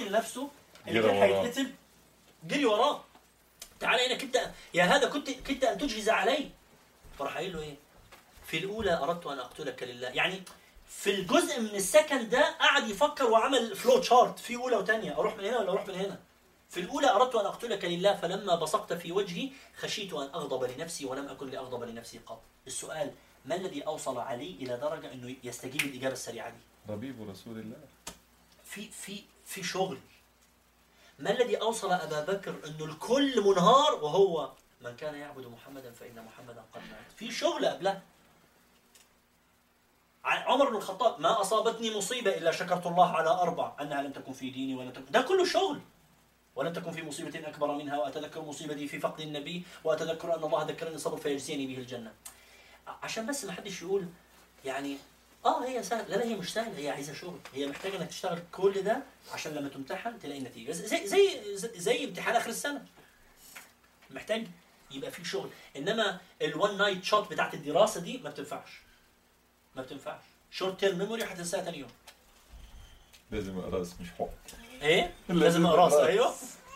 الراجل نفسه اللي جري كان وراه. هيتقتل جري وراه تعالى هنا كنت يا هذا كنت كنت ان تجهز علي فراح قايل له ايه في الاولى اردت ان اقتلك لله يعني في الجزء من السكند ده قعد يفكر وعمل فلو تشارت في اولى وثانيه اروح من هنا ولا اروح من هنا في الاولى اردت ان اقتلك لله فلما بصقت في وجهي خشيت ان اغضب لنفسي ولم اكن لاغضب لنفسي قط السؤال ما الذي اوصل علي الى درجه انه يستجيب الاجابه السريعه دي ربيب رسول الله في في في شغل ما الذي اوصل ابا بكر انه الكل منهار وهو من كان يعبد محمدا فان محمدا قد مات في شغل قبلها ع- عمر بن الخطاب ما اصابتني مصيبه الا شكرت الله على اربع انها لم تكن في ديني ولم تكن ده كله شغل ولم تكن في مصيبة أكبر منها وأتذكر مصيبتي في فقد النبي وأتذكر أن الله ذكرني صبر فيجزيني به الجنة ع- عشان بس ما حدش يقول يعني اه هي سهله لا لا هي مش سهله هي عايزه شغل هي محتاجه انك تشتغل كل ده عشان لما تمتحن تلاقي نتيجه زي زي زي, زي امتحان اخر السنه محتاج يبقى في شغل انما الوان نايت شوت بتاعت الدراسه دي ما بتنفعش ما بتنفعش شورت تيرم ميموري هتنساها ثاني يوم لازم اقراص مش حق ايه لازم اقراص ايوه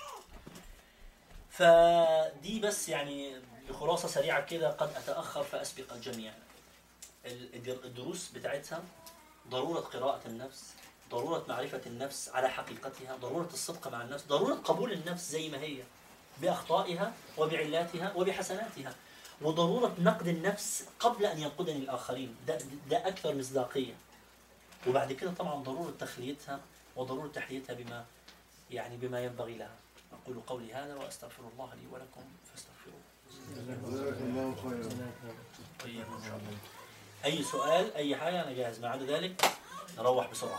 فدي بس يعني بخلاصه سريعه كده قد اتاخر فاسبق الجميع ال- الدر- الدروس بتاعتها ضروره قراءه النفس ضروره معرفه النفس على حقيقتها ضروره الصدق مع النفس ضروره قبول النفس زي ما هي باخطائها وبعلاتها وبحسناتها وضروره نقد النفس قبل ان ينقدني الاخرين ده ده اكثر مصداقيه وبعد كده طبعا ضروره تخليتها وضروره تحليتها بما يعني بما ينبغي لها اقول قولي هذا واستغفر الله لي ولكم فاستغفروه جزاك الله خيرا طيب ان شاء الله اي سؤال اي حاجه انا جاهز ما عدا ذلك نروح بسرعه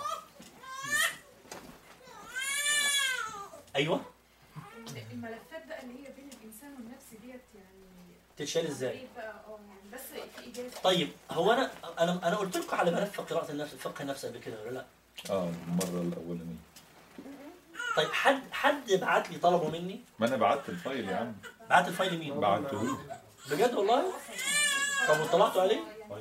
ايوه الملفات بقى اللي هي بين الانسان والنفس ديت يعني تتشال ازاي عملية بقى اه يعني بس في اجازه طيب هو انا انا انا قلت لكم على ملف قراءه النفس فقه النفس قبل كده ولا لا اه المره الاولانيه طيب حد حد بعت لي طلبه مني ما انا بعت الفايل يا عم بعت الفايل مين بعته له بجد والله طب وطلعتوا عليه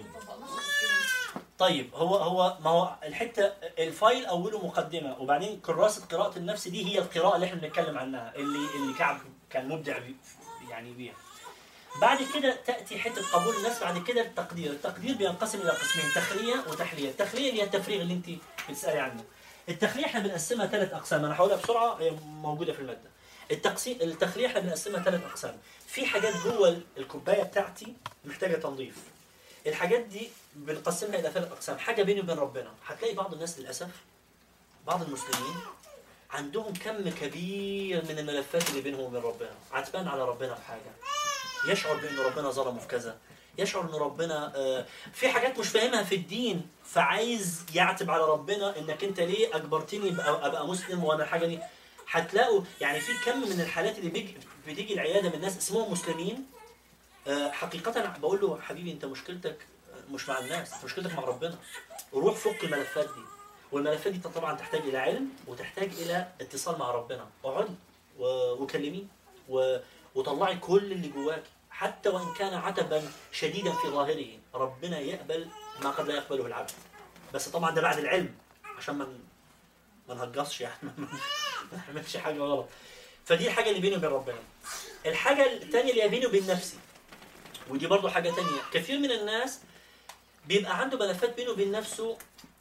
طيب هو هو ما هو الحته الفايل اوله مقدمه وبعدين كراسه قراءه النفس دي هي القراءه اللي احنا بنتكلم عنها اللي اللي كعب كان مبدع بي يعني بيها بعد كده تاتي حته قبول النفس بعد كده التقدير التقدير بينقسم الى قسمين تخليه وتحليه التخليه اللي هي التفريغ اللي انت بتسالي عنه التخليه احنا بنقسمها ثلاث اقسام انا هقولها بسرعه هي موجوده في الماده التقسيم التخليه احنا بنقسمها ثلاث اقسام في حاجات جوه الكوبايه بتاعتي محتاجه تنظيف الحاجات دي بنقسمها الى ثلاث اقسام حاجه بيني وبين ربنا هتلاقي بعض الناس للاسف بعض المسلمين عندهم كم كبير من الملفات اللي بينهم وبين ربنا عتبان على ربنا في حاجه يشعر بان ربنا ظلمه في كذا يشعر ان ربنا آه، في حاجات مش فاهمها في الدين فعايز يعتب على ربنا انك انت ليه اجبرتني ابقى, أبقى مسلم وانا الحاجه دي هتلاقوا يعني في كم من الحالات اللي بيجي بتيجي العياده من ناس اسمهم مسلمين آه، حقيقة بقول له حبيبي انت مشكلتك آه، مش مع الناس انت مشكلتك مع ربنا روح فك الملفات دي والملفات دي طبعا تحتاج الى علم وتحتاج الى اتصال مع ربنا اقعدي و- وكلميه و- وطلعي كل اللي جواك حتى وان كان عتبا شديدا في ظاهره ربنا يقبل ما قد لا يقبله العبد بس طبعا ده بعد العلم عشان ما ن- ما نهجصش يعني ما نعملش حاجه غلط فدي الحاجه اللي بيني وبين ربنا الحاجه الثانيه اللي هي بيني وبين نفسي ودي برضو حاجة تانية كثير من الناس بيبقى عنده ملفات بينه وبين نفسه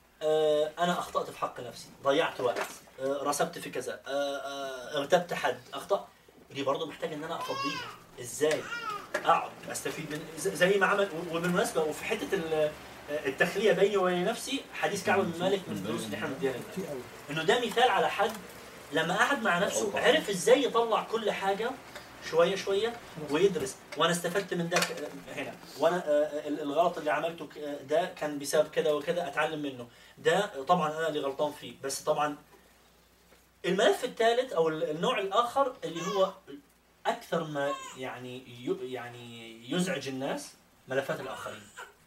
آه أنا أخطأت في حق نفسي ضيعت وقت آه رسبت في كذا آه آه اغتبت حد أخطأ دي برضو محتاج إن أنا أفضيها إزاي أقعد أستفيد من ز- زي ما عمل و- وبالمناسبة وفي حتة ال- آه، التخلية بيني وبين نفسي حديث كعب بن مالك من الدروس اللي احنا بنديها للناس. إنه ده مثال على حد لما قعد مع نفسه عرف إزاي يطلع كل حاجة شوية شوية ويدرس وانا استفدت من ده ك- هنا وانا آه، ال- الغلط اللي عملته ك- آه، ده كان بسبب كذا وكذا اتعلم منه ده طبعا انا اللي غلطان فيه بس طبعا الملف الثالث او ال- النوع الاخر اللي هو اكثر ما يعني ي- يعني يزعج الناس ملفات الاخرين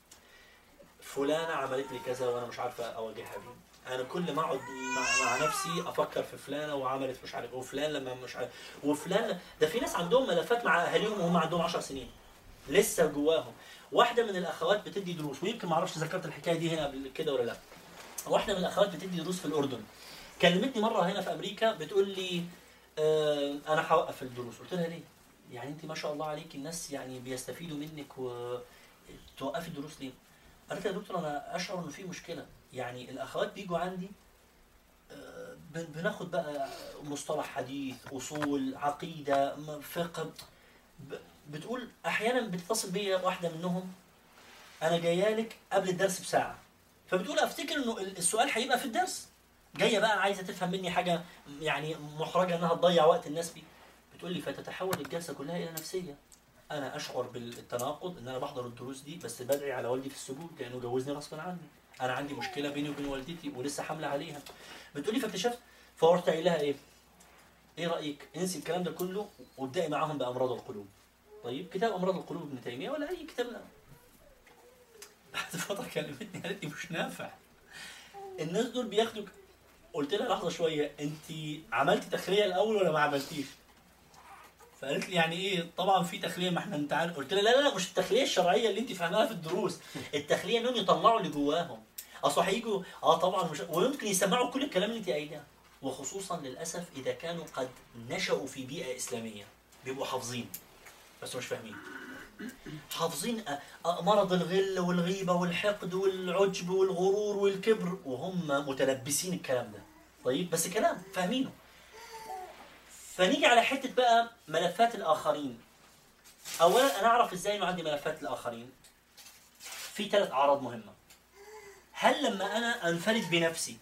فلانه عملت لي كذا وانا مش عارفه اواجهها بيه انا كل ما اقعد مع, مع نفسي افكر في فلانه وعملت مش عارف وفلان لما مش عارف وفلان ده في ناس عندهم ملفات مع اهاليهم وهم عندهم 10 سنين لسه جواهم واحده من الاخوات بتدي دروس ويمكن ما اعرفش ذكرت الحكايه دي هنا قبل كده ولا لا واحده من الاخوات بتدي دروس في الاردن كلمتني مره هنا في امريكا بتقول لي آه انا هوقف الدروس قلت لها ليه يعني انت ما شاء الله عليك الناس يعني بيستفيدوا منك وتوقفي الدروس ليه قالت لي يا دكتور انا اشعر انه في مشكله يعني الاخوات بيجوا عندي آه، بن- بناخد بقى مصطلح حديث اصول عقيده م- فقه ب- بتقول احيانا بتتصل بيا واحده منهم انا جايه لك قبل الدرس بساعه فبتقول افتكر انه ال- السؤال هيبقى في الدرس جايه بقى عايزه تفهم مني حاجه يعني محرجه انها تضيع وقت الناس بيه بتقول لي فتتحول الجلسه كلها الى نفسيه انا اشعر بالتناقض ان انا بحضر الدروس دي بس بدعي على والدي في السجود لانه جوزني غصبا عني انا عندي مشكله بيني وبين والدتي ولسه حامله عليها بتقولي فاكتشفت فقلت قايل لها ايه ايه رايك انسي الكلام ده كله وابداي معاهم بامراض القلوب طيب كتاب امراض القلوب ابن تيميه ولا اي كتاب لا بعد فتره كلمتني قالت لي مش نافع الناس دول بياخدوا قلت لها لحظه شويه انت عملتي تخليه الاول ولا ما عملتيش فقالت لي يعني ايه طبعا في تخليه ما احنا انت عارف قلت لها لا لا لا مش التخليه الشرعيه اللي انت فاهماها في الدروس التخليه انهم يطلعوا اللي جواهم اصل هيجوا اه طبعا مش ويمكن يسمعوا كل الكلام اللي انت قايلاه وخصوصا للاسف اذا كانوا قد نشأوا في بيئه اسلاميه بيبقوا حافظين بس مش فاهمين حافظين أ- أ- مرض الغل والغيبه والحقد والعجب والغرور والكبر وهم متلبسين الكلام ده طيب بس كلام فاهمينه فنيجي على حته بقى ملفات الاخرين اولا انا اعرف ازاي انه عندي ملفات الاخرين في ثلاث اعراض مهمه هل لما انا انفرد بنفسي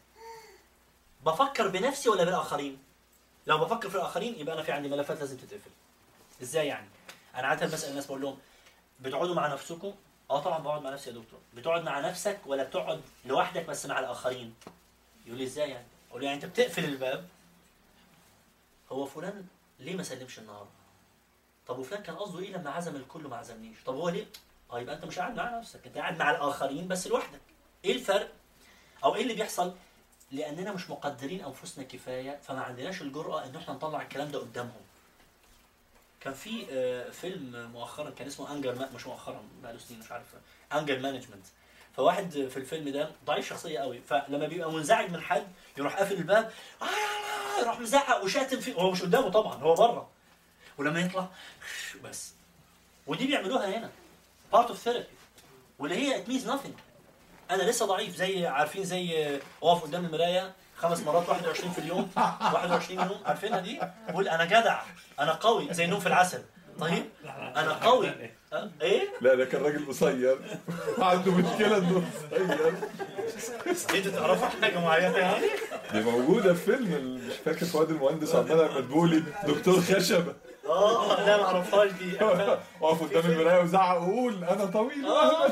بفكر بنفسي ولا بالاخرين لو بفكر في الاخرين يبقى انا في عندي ملفات لازم تتقفل ازاي يعني انا عاده بسال الناس بقول لهم بتقعدوا مع نفسكم اه طبعا بقعد مع نفسي يا دكتور بتقعد مع نفسك ولا بتقعد لوحدك بس مع الاخرين يقول لي ازاي يعني اقول له يعني انت بتقفل الباب هو فلان ليه ما سلمش النهارده طب وفلان كان قصده ايه لما عزم الكل ما عزمنيش طب هو ليه اه يبقى انت مش قاعد مع نفسك انت قاعد مع الاخرين بس لوحدك ايه الفرق او ايه اللي بيحصل لاننا مش مقدرين انفسنا كفايه فما عندناش الجرأه ان احنا نطلع الكلام ده قدامهم كان في آه، فيلم مؤخرا كان اسمه انجر مش مؤخرا بقاله سنين مش عارف انجر مانجمنت فواحد في الفيلم ده ضعيف شخصيه قوي فلما بيبقى منزعج من حد يروح قافل الباب آه، يروح مزعق وشاتم فيه هو مش قدامه طبعا هو بره ولما يطلع بس ودي بيعملوها هنا بارت اوف ثيرابي واللي هي ات مينز nothing انا لسه ضعيف زي عارفين زي اقف قدام المرايه خمس مرات 21 في اليوم 21 يوم عارفينها دي قول انا جدع انا قوي زي النوم في العسل طيب انا قوي أه؟ ايه لا ده كان راجل قصير عنده مشكله انه قصير انتوا تعرفوا حاجه معينه يعني دي موجوده في فيلم ال- مش فاكر فؤاد المهندس عمال مدبولي دكتور خشبه اه لا ما اعرفهاش دي واقف قدام المرايه وزعق وقول انا طويل آه.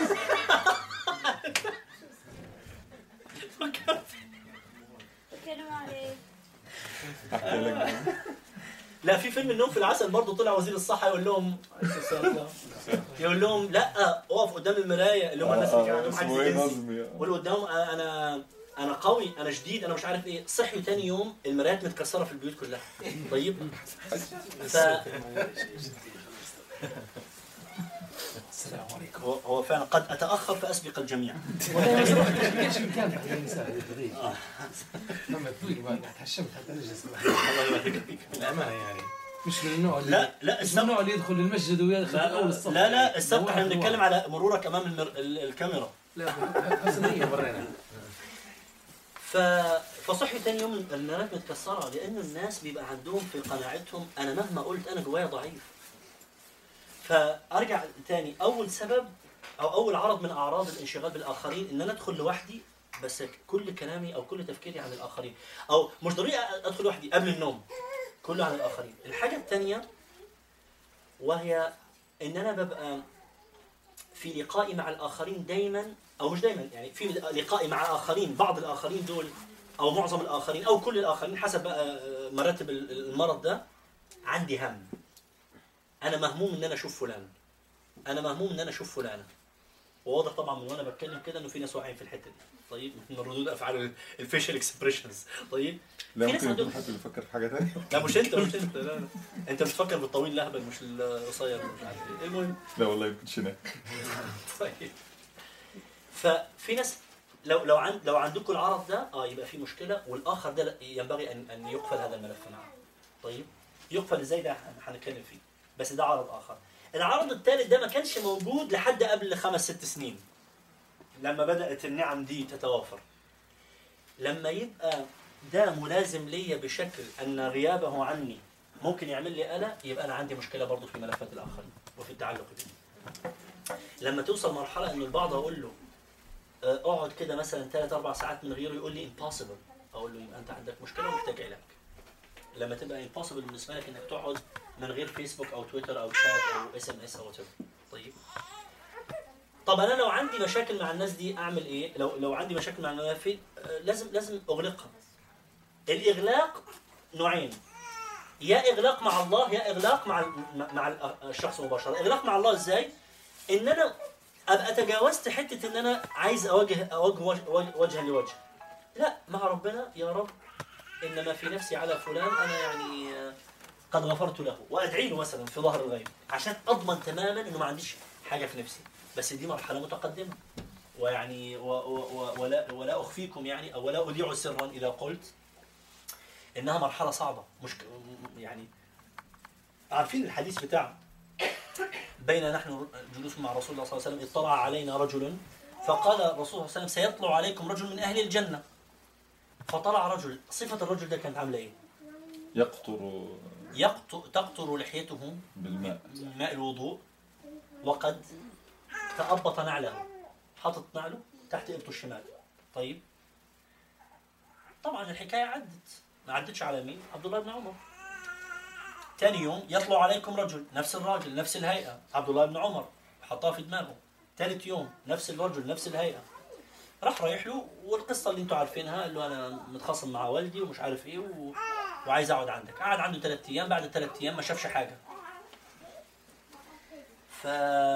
بتكلم عليه احكي لك لا في فيلم النوم في العسل برضه طلع وزير الصحه يقول لهم يقول لهم لا اقف قدام المرايه اللي هم الناس اللي كانوا عندهم اسمه عجز ايه جنسي نظمي يقول قدامهم انا انا انا قوي انا شديد انا مش عارف ايه صحي تاني يوم المرايات متكسره في البيوت كلها طيب ف السلام عليكم هو هو فعلا قد اتاخر فاسبق الجميع ايش كان تحت النساء دقيقة لما تقولي ما تحشمت حتى نجلس الله يبارك فيك الأمانة يعني مش من النوع اللي لا لا مش من السبق النوع اللي يدخل المسجد ويدخل لا أول الصف لا لا السبق احنا واحد بنتكلم واحد. على مرورك امام المر... ال- الكاميرا لا حسنية برينا ف... فصحي تاني يوم المنارات متكسره لان الناس بيبقى عندهم في قناعتهم انا مهما قلت انا جوايا ضعيف فارجع تاني اول سبب او اول عرض من اعراض الانشغال بالاخرين ان انا ادخل لوحدي بس كل كلامي او كل تفكيري عن الاخرين او مش ضروري ادخل لوحدي قبل النوم كله عن الاخرين الحاجه الثانيه وهي ان انا ببقى في لقائي مع الاخرين دايما او مش دايما يعني في لقائي مع اخرين بعض الاخرين دول او معظم الاخرين او كل الاخرين حسب بقى مراتب المرض ده عندي هم انا مهموم ان انا اشوف فلان انا مهموم ان انا اشوف فلانه وواضح طبعا من وانا بتكلم كده انه في ناس واقعين في الحته دي طيب من ردود افعال الفيشل اكسبريشنز طيب لا في ناس ممكن عندهم- يكون حد بيفكر في حاجه ثانيه لا مش انت مش انت لا لا انت بتفكر بالطويل الاهبل مش القصير مش عارف ايه المهم لا والله يمكن شناك طيب ففي ناس لو لو عند لو عندكم العرض ده اه يبقى في مشكله والاخر ده لا، ينبغي ان ان يقفل هذا الملف معه طيب يقفل ازاي ده هن- هنتكلم فيه بس ده عرض اخر العرض الثالث ده ما كانش موجود لحد قبل خمس ست سنين لما بدات النعم دي تتوافر لما يبقى ده ملازم ليا بشكل ان غيابه عني ممكن يعمل لي قلق يبقى انا عندي مشكله برضه في ملفات الاخرين وفي التعلق بيه لما توصل مرحله ان البعض اقول له آه، اقعد كده مثلا ثلاث اربع ساعات من غيره يقول لي impossible اقول له يبقى انت عندك مشكله ومحتاج علاج لما تبقى impossible بالنسبه لك انك تقعد من غير فيسبوك او تويتر او شات او اس ام اس او whatever. طيب طب انا لو عندي مشاكل مع الناس دي اعمل ايه لو لو عندي مشاكل مع الناس في آه، لازم لازم اغلقها الاغلاق نوعين يا اغلاق مع الله يا اغلاق مع مع- مع الشخص مباشره اغلاق مع الله ازاي ان انا ابقى تجاوزت حته ان انا عايز اواجه اواجه وجه- وجه- وجها لوجه لا مع ربنا يا رب ان ما في نفسي على فلان انا يعني آه، قد غفرت له وادعي له مثلا في ظهر الغيب عشان اضمن تماما انه ما عنديش حاجه في نفسي بس دي مرحله متقدمه ويعني و و و ولا ولا اخفيكم يعني او ولا اذيع سرا اذا قلت انها مرحله صعبه مش ك- يعني عارفين الحديث بتاع بين نحن جلوس مع رسول الله صلى الله عليه وسلم اطلع علينا رجل فقال الرسول صلى الله عليه وسلم سيطلع عليكم رجل من اهل الجنه فطلع رجل صفه الرجل ده كانت عامله ايه؟ يقطر يقط... تقطر لحيته بالماء من ماء الوضوء وقد تأبط نعله حاطط نعله تحت إبطه الشمال طيب طبعا الحكاية عدت ما عدتش على مين عبد الله بن عمر تاني يوم يطلع عليكم رجل نفس الراجل نفس الهيئة عبد الله بن عمر حطاه في دماغه ثالث يوم نفس الرجل نفس الهيئة راح رايح له والقصة اللي انتم عارفينها قال له انا متخاصم مع والدي ومش عارف ايه و... وعايز اقعد عندك قعد عنده ثلاث ايام بعد الثلاث ايام ما شافش حاجة ف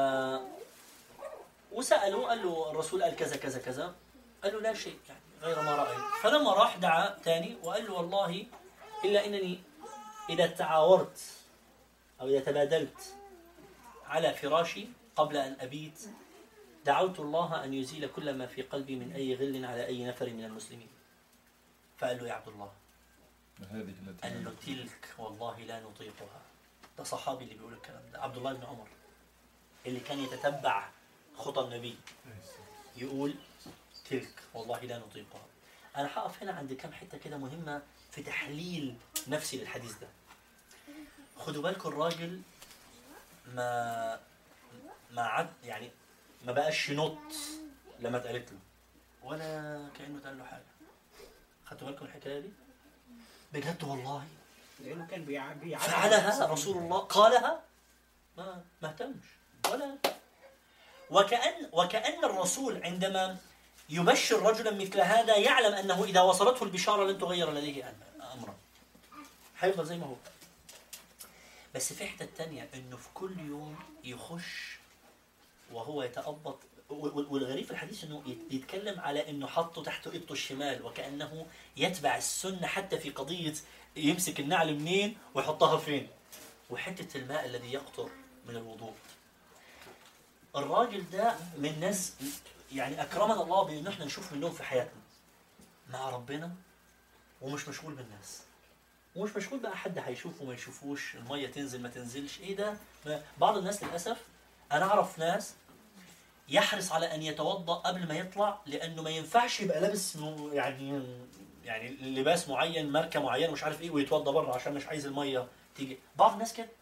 وسأله قال له الرسول قال كذا كذا كذا قال له لا شيء يعني غير ما رأيت فلما راح دعا تاني وقال له والله إلا إنني إذا تعاورت أو إذا تبادلت على فراشي قبل أن أبيت دعوت الله أن يزيل كل ما في قلبي من أي غل على أي نفر من المسلمين فقال له يا عبد الله هذه قال التي له تلك والله لا نطيقها ده صحابي اللي بيقول الكلام ده عبد الله بن عمر اللي كان يتتبع خطى النبي يقول تلك والله لا نطيقها انا هقف هنا عند كام حته كده مهمه في تحليل نفسي للحديث ده خدوا بالكم الراجل ما ما عد يعني ما بقاش ينط لما اتقالت له ولا كانه اتقال له حاجه خدتوا بالكم الحكايه دي بجد والله لانه كان بيع- بيعرف فعلها رسول الله قالها ما ما اهتمش ولا وكأن وكأن الرسول عندما يبشر رجلا مثل هذا يعلم انه اذا وصلته البشاره لن تغير لديه أم- امرا هيفضل زي ما هو بس في حته تانية انه في كل يوم يخش وهو يتأبط وال- والغريب في الحديث انه يت- يتكلم على انه حطه تحت ابطه الشمال وكانه يتبع السنه حتى في قضيه يمسك النعل منين ويحطها فين وحته الماء الذي يقطر من الوضوء الراجل ده من ناس يعني اكرمنا الله بان احنا نشوف منهم في حياتنا مع ربنا ومش مشغول بالناس ومش مشغول بقى حد هيشوفه ما يشوفوش الميه تنزل ما تنزلش ايه ده ما بعض الناس للاسف انا اعرف ناس يحرص على ان يتوضا قبل ما يطلع لانه ما ينفعش يبقى لابس م- يعني يعني لباس معين ماركه معينه مش عارف ايه ويتوضا بره عشان مش عايز الميه تيجي بعض الناس كده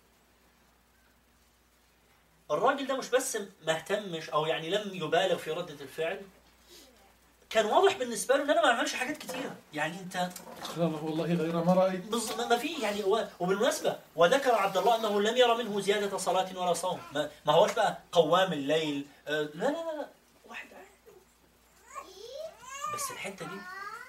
الراجل ده مش بس ما اهتمش او يعني لم يبالغ في رده الفعل كان واضح بالنسبه له ان انا ما بعملش حاجات كتيره يعني انت قال والله غير ما رأيت بز... ما ما في يعني هو وبالمناسبة وذكر عبد الله أنه لم يرى منه زيادة صلاة ولا صوم ما, ما هوش بقى قوام الليل آه لا لا لا لا واحد عادي بس الحتة دي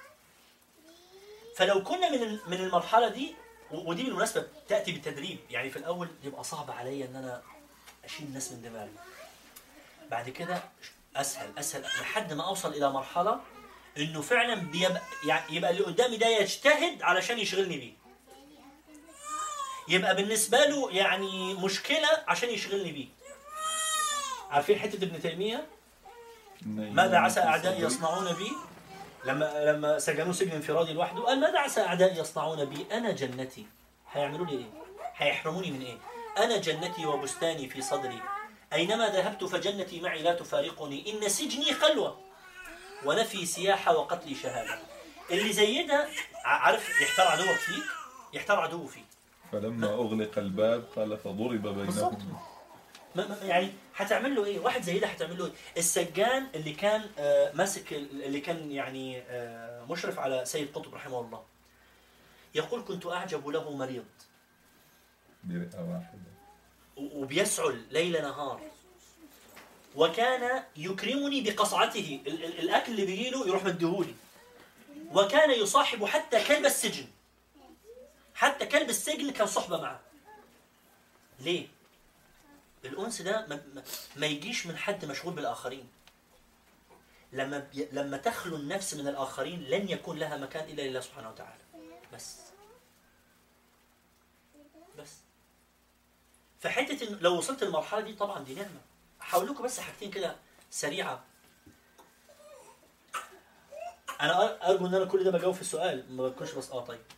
فلو كنا من ال- من المرحلة دي و- ودي بالمناسبة تأتي بالتدريب يعني في الأول يبقى صعب عليا إن أنا أشيل الناس من دماغي بعد كده أسهل أسهل لحد ما أوصل إلى مرحلة انه فعلا بيبقى يعني يبقى اللي قدامي ده يجتهد علشان يشغلني بيه يبقى بالنسبه له يعني مشكله عشان يشغلني بيه عارفين حته ابن تيميه ماذا عسى اعدائي يصنعون بي لما لما سجنوه سجن انفرادي لوحده قال ماذا عسى اعدائي يصنعون بي انا جنتي هيعملوا لي ايه هيحرموني من ايه انا جنتي وبستاني في صدري اينما ذهبت فجنتي معي لا تفارقني ان سجني خلوه ونفي سياحه وقتلي شهاده اللي زي ده ع- عارف يحتار عدوك فيك يحتار عدوه فيك فلما أغلق الباب قال فضرب بالظبط. بينهم ما ما- يعني هتعمل له ايه؟ واحد زي ده هتعمل له ايه؟ السجان اللي كان آه، ماسك اللي كان يعني آه، مشرف على سيد قطب رحمه الله. يقول كنت اعجب له مريض برئة واحدة و- وبيسعل ليل نهار. وكان يكرمني بقصعته ال- ال- الاكل اللي بيجي له يروح مديهولي. وكان يصاحب حتى كلب السجن. حتى كلب السجن كان صحبه معه. ليه؟ الانس ده ما, ما, ما يجيش من حد مشغول بالاخرين لما بي لما تخلو النفس من الاخرين لن يكون لها مكان الا لله سبحانه وتعالى بس بس فحته إن لو وصلت للمرحله دي طبعا دي نعمه هقول لكم بس حاجتين كده سريعه انا أر- ارجو ان انا كل ده بجاوب في السؤال ما بكونش بس اه طيب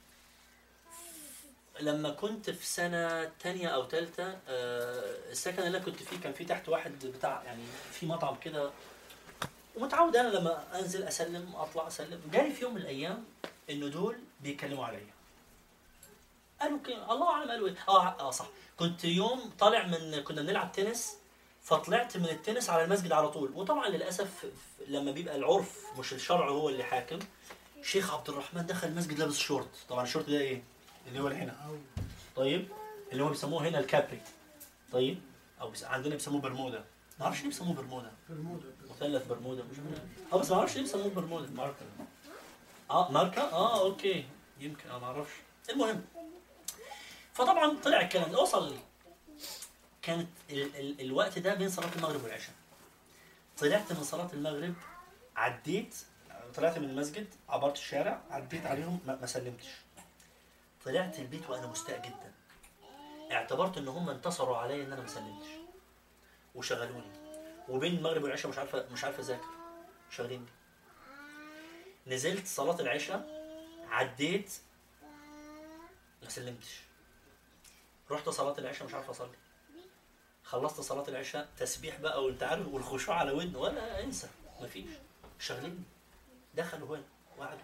لما كنت في سنة تانية أو تالتة آه، السكن اللي أنا كنت فيه كان فيه تحت واحد بتاع يعني في مطعم كده ومتعود أنا لما أنزل أسلم أطلع أسلم جالي في يوم من الأيام إنه دول بيتكلموا عليا قالوا كده الله أعلم قالوا إيه آه آه صح كنت يوم طالع من كنا بنلعب تنس فطلعت من التنس على المسجد على طول وطبعا للأسف لما بيبقى العرف مش الشرع هو اللي حاكم شيخ عبد الرحمن دخل المسجد لابس شورت طبعا الشورت ده إيه اللي هو اللي هنا طيب اللي هو بيسموه هنا الكابري طيب او بس عندنا بيسموه برمودا ما اعرفش ليه بيسموه برمودا مثلث برمودا مش عارف. اه بس ما اعرفش ليه بيسموه برمودا ماركا اه ماركا اه اوكي يمكن انا ما اعرفش المهم فطبعا طلع الكلام ده وصل لي كانت ال ال الوقت ده بين صلاه المغرب والعشاء طلعت من صلاه المغرب عديت طلعت من المسجد عبرت الشارع عديت عليهم ما, ما سلمتش طلعت البيت وانا مستاء جدا اعتبرت ان هم انتصروا عليا ان انا ما سلمتش وشغلوني وبين المغرب والعشاء مش عارفه مش عارفه اذاكر شغالين نزلت صلاه العشاء عديت ما سلمتش رحت صلاه العشاء مش عارف اصلي خلصت صلاه العشاء تسبيح بقى وانت عارف والخشوع على ودن ولا انسى مفيش شغلين دخلوا هنا وقعدوا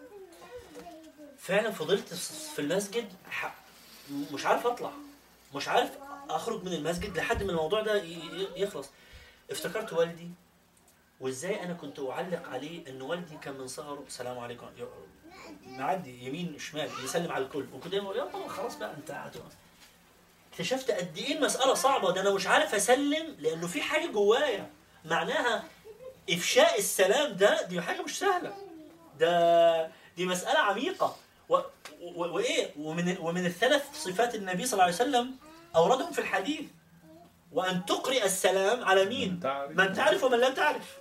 فعلا فضلت في المسجد ح- مش عارف اطلع مش عارف اخرج من المسجد لحد ما الموضوع ده ي- ي- يخلص افتكرت والدي وازاي انا كنت اعلق عليه ان والدي كان من صغره السلام عليكم ي- معدي يمين شمال يسلم على الكل وكنت دايما اقول يا طبعا خلاص بقى انت هت- اكتشفت قد ايه المساله صعبه ده انا مش عارف اسلم لانه في حاجه جوايا معناها افشاء السلام ده دي حاجه مش سهله ده دي مساله عميقه و... و... وايه ومن ومن الثلاث صفات النبي صلى الله عليه وسلم اوردهم في الحديث وان تقرئ السلام على مين؟ من تعرف من تعرف ومن لم تعرف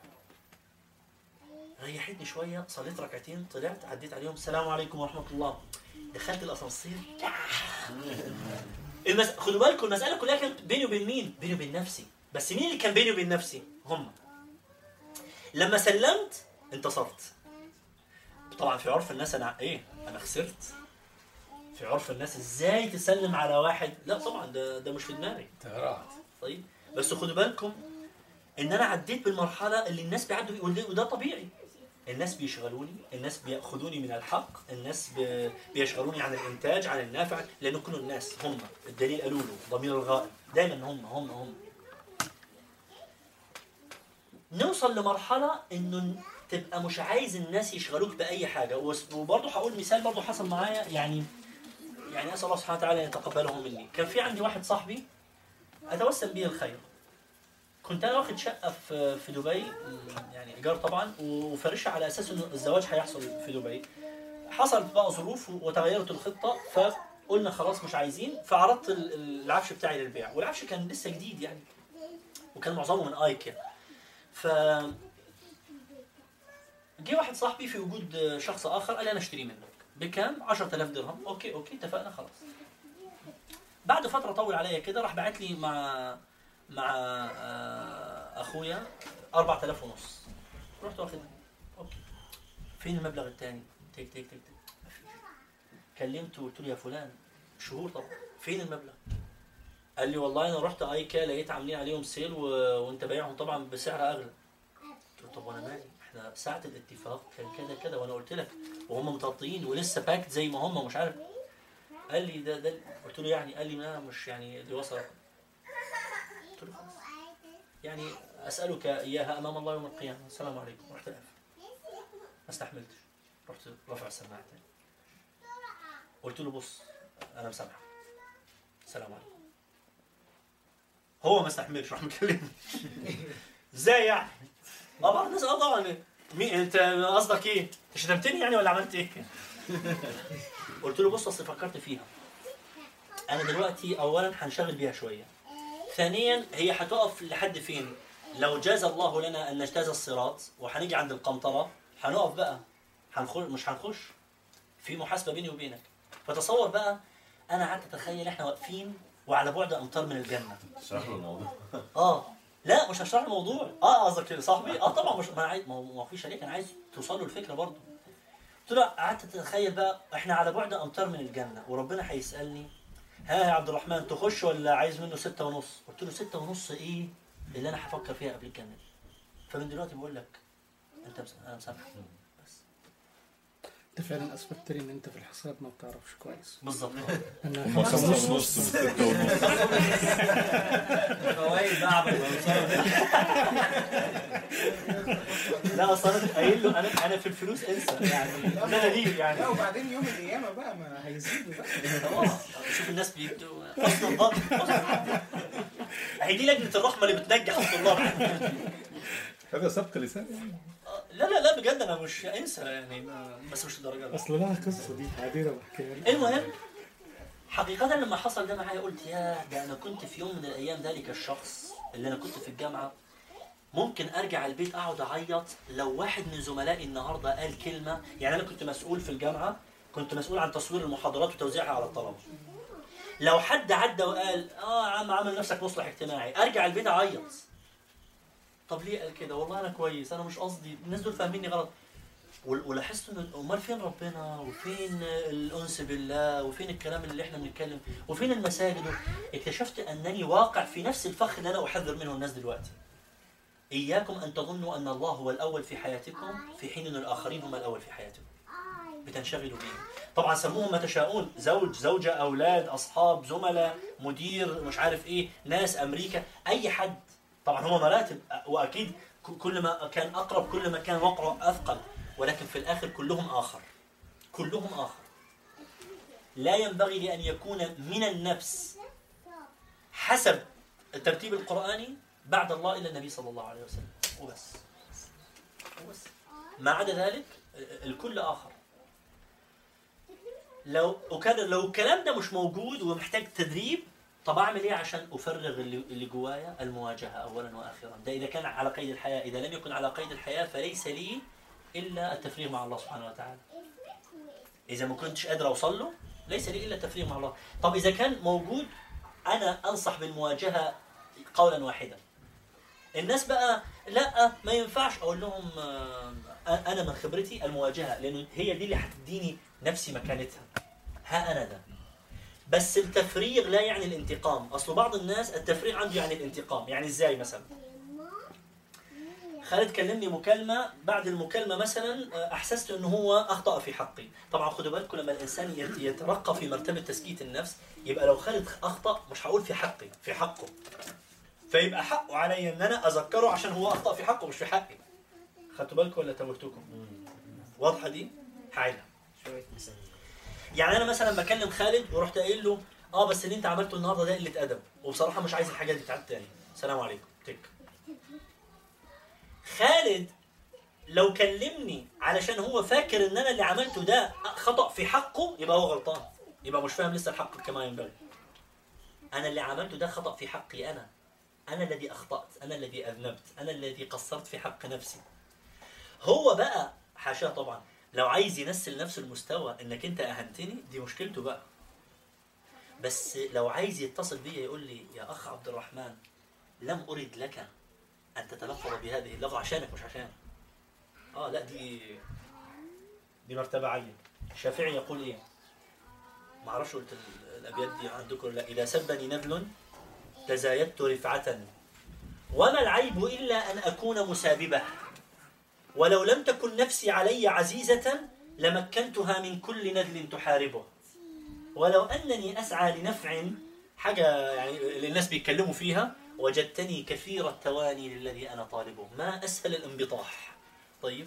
ريحتني شويه صليت ركعتين طلعت عديت عليهم السلام عليكم ورحمه الله دخلت الاسانسير المس... خدوا بالكم المساله كلها كانت بيني وبين مين؟ بيني وبين نفسي بس مين اللي كان بيني وبين نفسي؟ هم لما سلمت انتصرت طبعا في عرف الناس انا ايه انا خسرت في عرف الناس ازاي تسلم على واحد لا طبعا ده ده مش في دماغي تغرات طيب بس خدوا بالكم ان انا عديت بالمرحله اللي الناس بيعدوا وده وده طبيعي الناس بيشغلوني الناس بياخذوني من الحق الناس بي- بيشغلوني عن الانتاج عن النافع لانه كل الناس هم الدليل قالوا له ضمير الغائب دايما هم هم هم نوصل لمرحله انه تبقى مش عايز الناس يشغلوك باي حاجه وس- وبرضه هقول مثال برضه حصل معايا يعني يعني اسال الله سبحانه وتعالى ان يتقبله مني كان في عندي واحد صاحبي اتوسل به الخير كنت انا واخد شقه في في دبي م، يعني ايجار طبعا وفارشها على اساس انه الزواج هيحصل في دبي حصلت بقى ظروف وتغيرت الخطه فقلنا خلاص مش عايزين فعرضت ال- ال- العفش بتاعي للبيع والعفش كان لسه جديد يعني وكان معظمه من ايكيا ف جه واحد صاحبي في وجود شخص اخر قال لي انا اشتري منك بكام 10000 درهم اوكي اوكي اتفقنا خلاص بعد فتره طول عليا كده راح بعت لي مع مع آه، اخويا 4000 ونص رحت واخد اوكي فين المبلغ الثاني تك تك تك تك مفيش. كلمته وقلت له يا فلان شهور طبعا فين المبلغ قال لي والله انا رحت ايكا لقيت عاملين عليهم سيل و... وانت بايعهم طبعا بسعر اغلى قلت له طب وانا مالي احنا ساعه الاتفاق كان كده كده وانا قلت لك وهم متغطيين ولسه باكت زي ما هم ومش عارف قال لي ده ده قلت له يعني قال لي لا مش يعني اللي وصل قلت له خلاص يعني اسالك اياها امام الله يوم القيامه السلام عليكم رحت قافل ما استحملتش رحت رافع السماعه تاني قلت له بص انا مسامحك السلام عليكم هو ما استحملش راح مكلمني ازاي يعني؟ اه بعض الناس اه طبعا مين انت قصدك ايه؟ انت شتمتني يعني ولا عملت ايه؟ قلت له بص اصل فكرت فيها انا دلوقتي اولا هنشغل بيها شويه ثانيا هي هتقف لحد فين؟ لو جاز الله لنا ان نجتاز الصراط وهنيجي عند القنطره هنقف بقى هنخش مش هنخش في محاسبه بيني وبينك فتصور بقى انا قعدت اتخيل احنا واقفين وعلى بعد امتار من الجنه اشرح له الموضوع اه لا مش هشرح الموضوع اه قصدك كده صاحبي اه طبعا مش ما انا عايز ما هو ما فيش عليك انا عايز توصل له الفكره برضه قلت له قعدت اتخيل بقى احنا على بعد امتار من الجنه وربنا هيسالني ها يا عبد الرحمن تخش ولا عايز منه ستة ونص قلت له ستة ونص ايه اللي انا هفكر فيها قبل الجنه دي فمن دلوقتي بقول لك انت مس... انا مسامحك بس انت فعلا اثبتت لي ان انت في الحساب ما بتعرفش كويس بالظبط انا نص نص نص من ستة ونص فوائد بقى عبد لا اصلا انا قايل له انا انا في الفلوس انسى يعني ده انا ليه يعني لا وبعدين يوم القيامه بقى ما هيزيدوا بقى اه شوف الناس بيبدوا حسن الظن هي دي لجنه الرحمه اللي بتنجح الطلاب هذا سبق لسان يعني آه، لا لا لا بجد انا مش انسى يعني ما- بس مش الدرجه دي اصل لها قصه دي عبيره بحكيها لك المهم حقيقة لما حصل ده معايا قلت يا ده أنا كنت في يوم من الأيام ذلك الشخص اللي أنا كنت في الجامعة ممكن أرجع البيت أقعد أعيط لو واحد من زملائي النهاردة قال كلمة يعني أنا كنت مسؤول في الجامعة كنت مسؤول عن تصوير المحاضرات وتوزيعها على الطلبة لو حد عدى وقال اه يا عم عامل نفسك مصلح اجتماعي ارجع البيت اعيط طب ليه قال كده والله انا كويس انا مش قصدي الناس دول فاهميني غلط ول- ولاحظت ان امال فين ربنا وفين الانس بالله وفين الكلام اللي احنا بنتكلم وفين المساجد اكتشفت انني واقع في نفس الفخ اللي انا احذر منه الناس دلوقتي اياكم ان تظنوا ان الله هو الاول في حياتكم في حين ان الاخرين هم الاول في حياتكم بتنشغلوا بيهم طبعا سموهم ما تشاءون زوج زوجة أولاد أصحاب زملاء مدير مش عارف إيه ناس أمريكا أي حد طبعا هم مراتب وأكيد ك- كل ما كان أقرب كل ما كان وقعه أثقل ولكن في الآخر كلهم آخر كلهم آخر لا ينبغي لأن يكون من النفس حسب الترتيب القرآني بعد الله إلى النبي صلى الله عليه وسلم وبس وبس ما عدا ذلك الكل آخر لو وكان لو الكلام ده مش موجود ومحتاج تدريب طب اعمل ايه عشان افرغ اللي اللي جوايا المواجهه اولا واخيرا ده اذا كان على قيد الحياه اذا لم يكن على قيد الحياه فليس لي الا التفريغ مع الله سبحانه وتعالى اذا ما كنتش قادر اوصل له ليس لي الا التفريغ مع الله طب اذا كان موجود انا انصح بالمواجهه قولا واحدا الناس بقى لا ما ينفعش اقول لهم آه، انا من خبرتي المواجهه لانه هي دي اللي هتديني نفسي مكانتها ها انا ده بس التفريغ لا يعني الانتقام اصل بعض الناس التفريغ عنده يعني الانتقام يعني ازاي مثلا خالد كلمني مكالمة بعد المكالمة مثلا آه، أحسست أنه هو أخطأ في حقي طبعا خدوا بالكم لما الإنسان يت- يترقى في مرتبة تزكية النفس يبقى لو خالد أخطأ مش هقول في حقي في حقه فيبقى حقه علي أن أنا أذكره عشان هو أخطأ في حقه مش في حقي خدتوا بالكم ولا توهتكم واضحة دي؟ هعيدها شويه مثال يعني انا مثلا بكلم خالد ورحت قايل له اه بس اللي انت عملته النهارده ده قله ادب وبصراحه مش عايز الحاجات دي تتعاد تاني سلام عليكم تك خالد لو كلمني علشان هو فاكر ان انا اللي عملته ده خطا في حقه يبقى هو غلطان يبقى مش فاهم لسه الحق كما ينبغي انا اللي عملته ده خطا في حقي انا انا الذي اخطات انا الذي اذنبت انا الذي قصرت في حق نفسي هو بقى حاشاه طبعا لو عايز ينزل نفسه المستوى انك انت اهنتني دي مشكلته بقى بس لو عايز يتصل بيا يقول لي يا اخ عبد الرحمن لم ارد لك ان تتلفظ بهذه اللغه عشانك مش عشانك اه لا دي دي مرتبه عاليه الشافعي يقول ايه ما اعرفش قلت ال- الابيات دي عندكم ولا لا اذا سبني نبل تزايدت رفعه وما العيب الا ان اكون مساببه ولو لم تكن نفسي علي عزيزه لمكنتها من كل نذل تحاربه ولو انني اسعى لنفع حاجه يعني اللي الناس بيتكلموا فيها وجدتني كثير التواني للذي انا طالبه ما اسهل الانبطاح طيب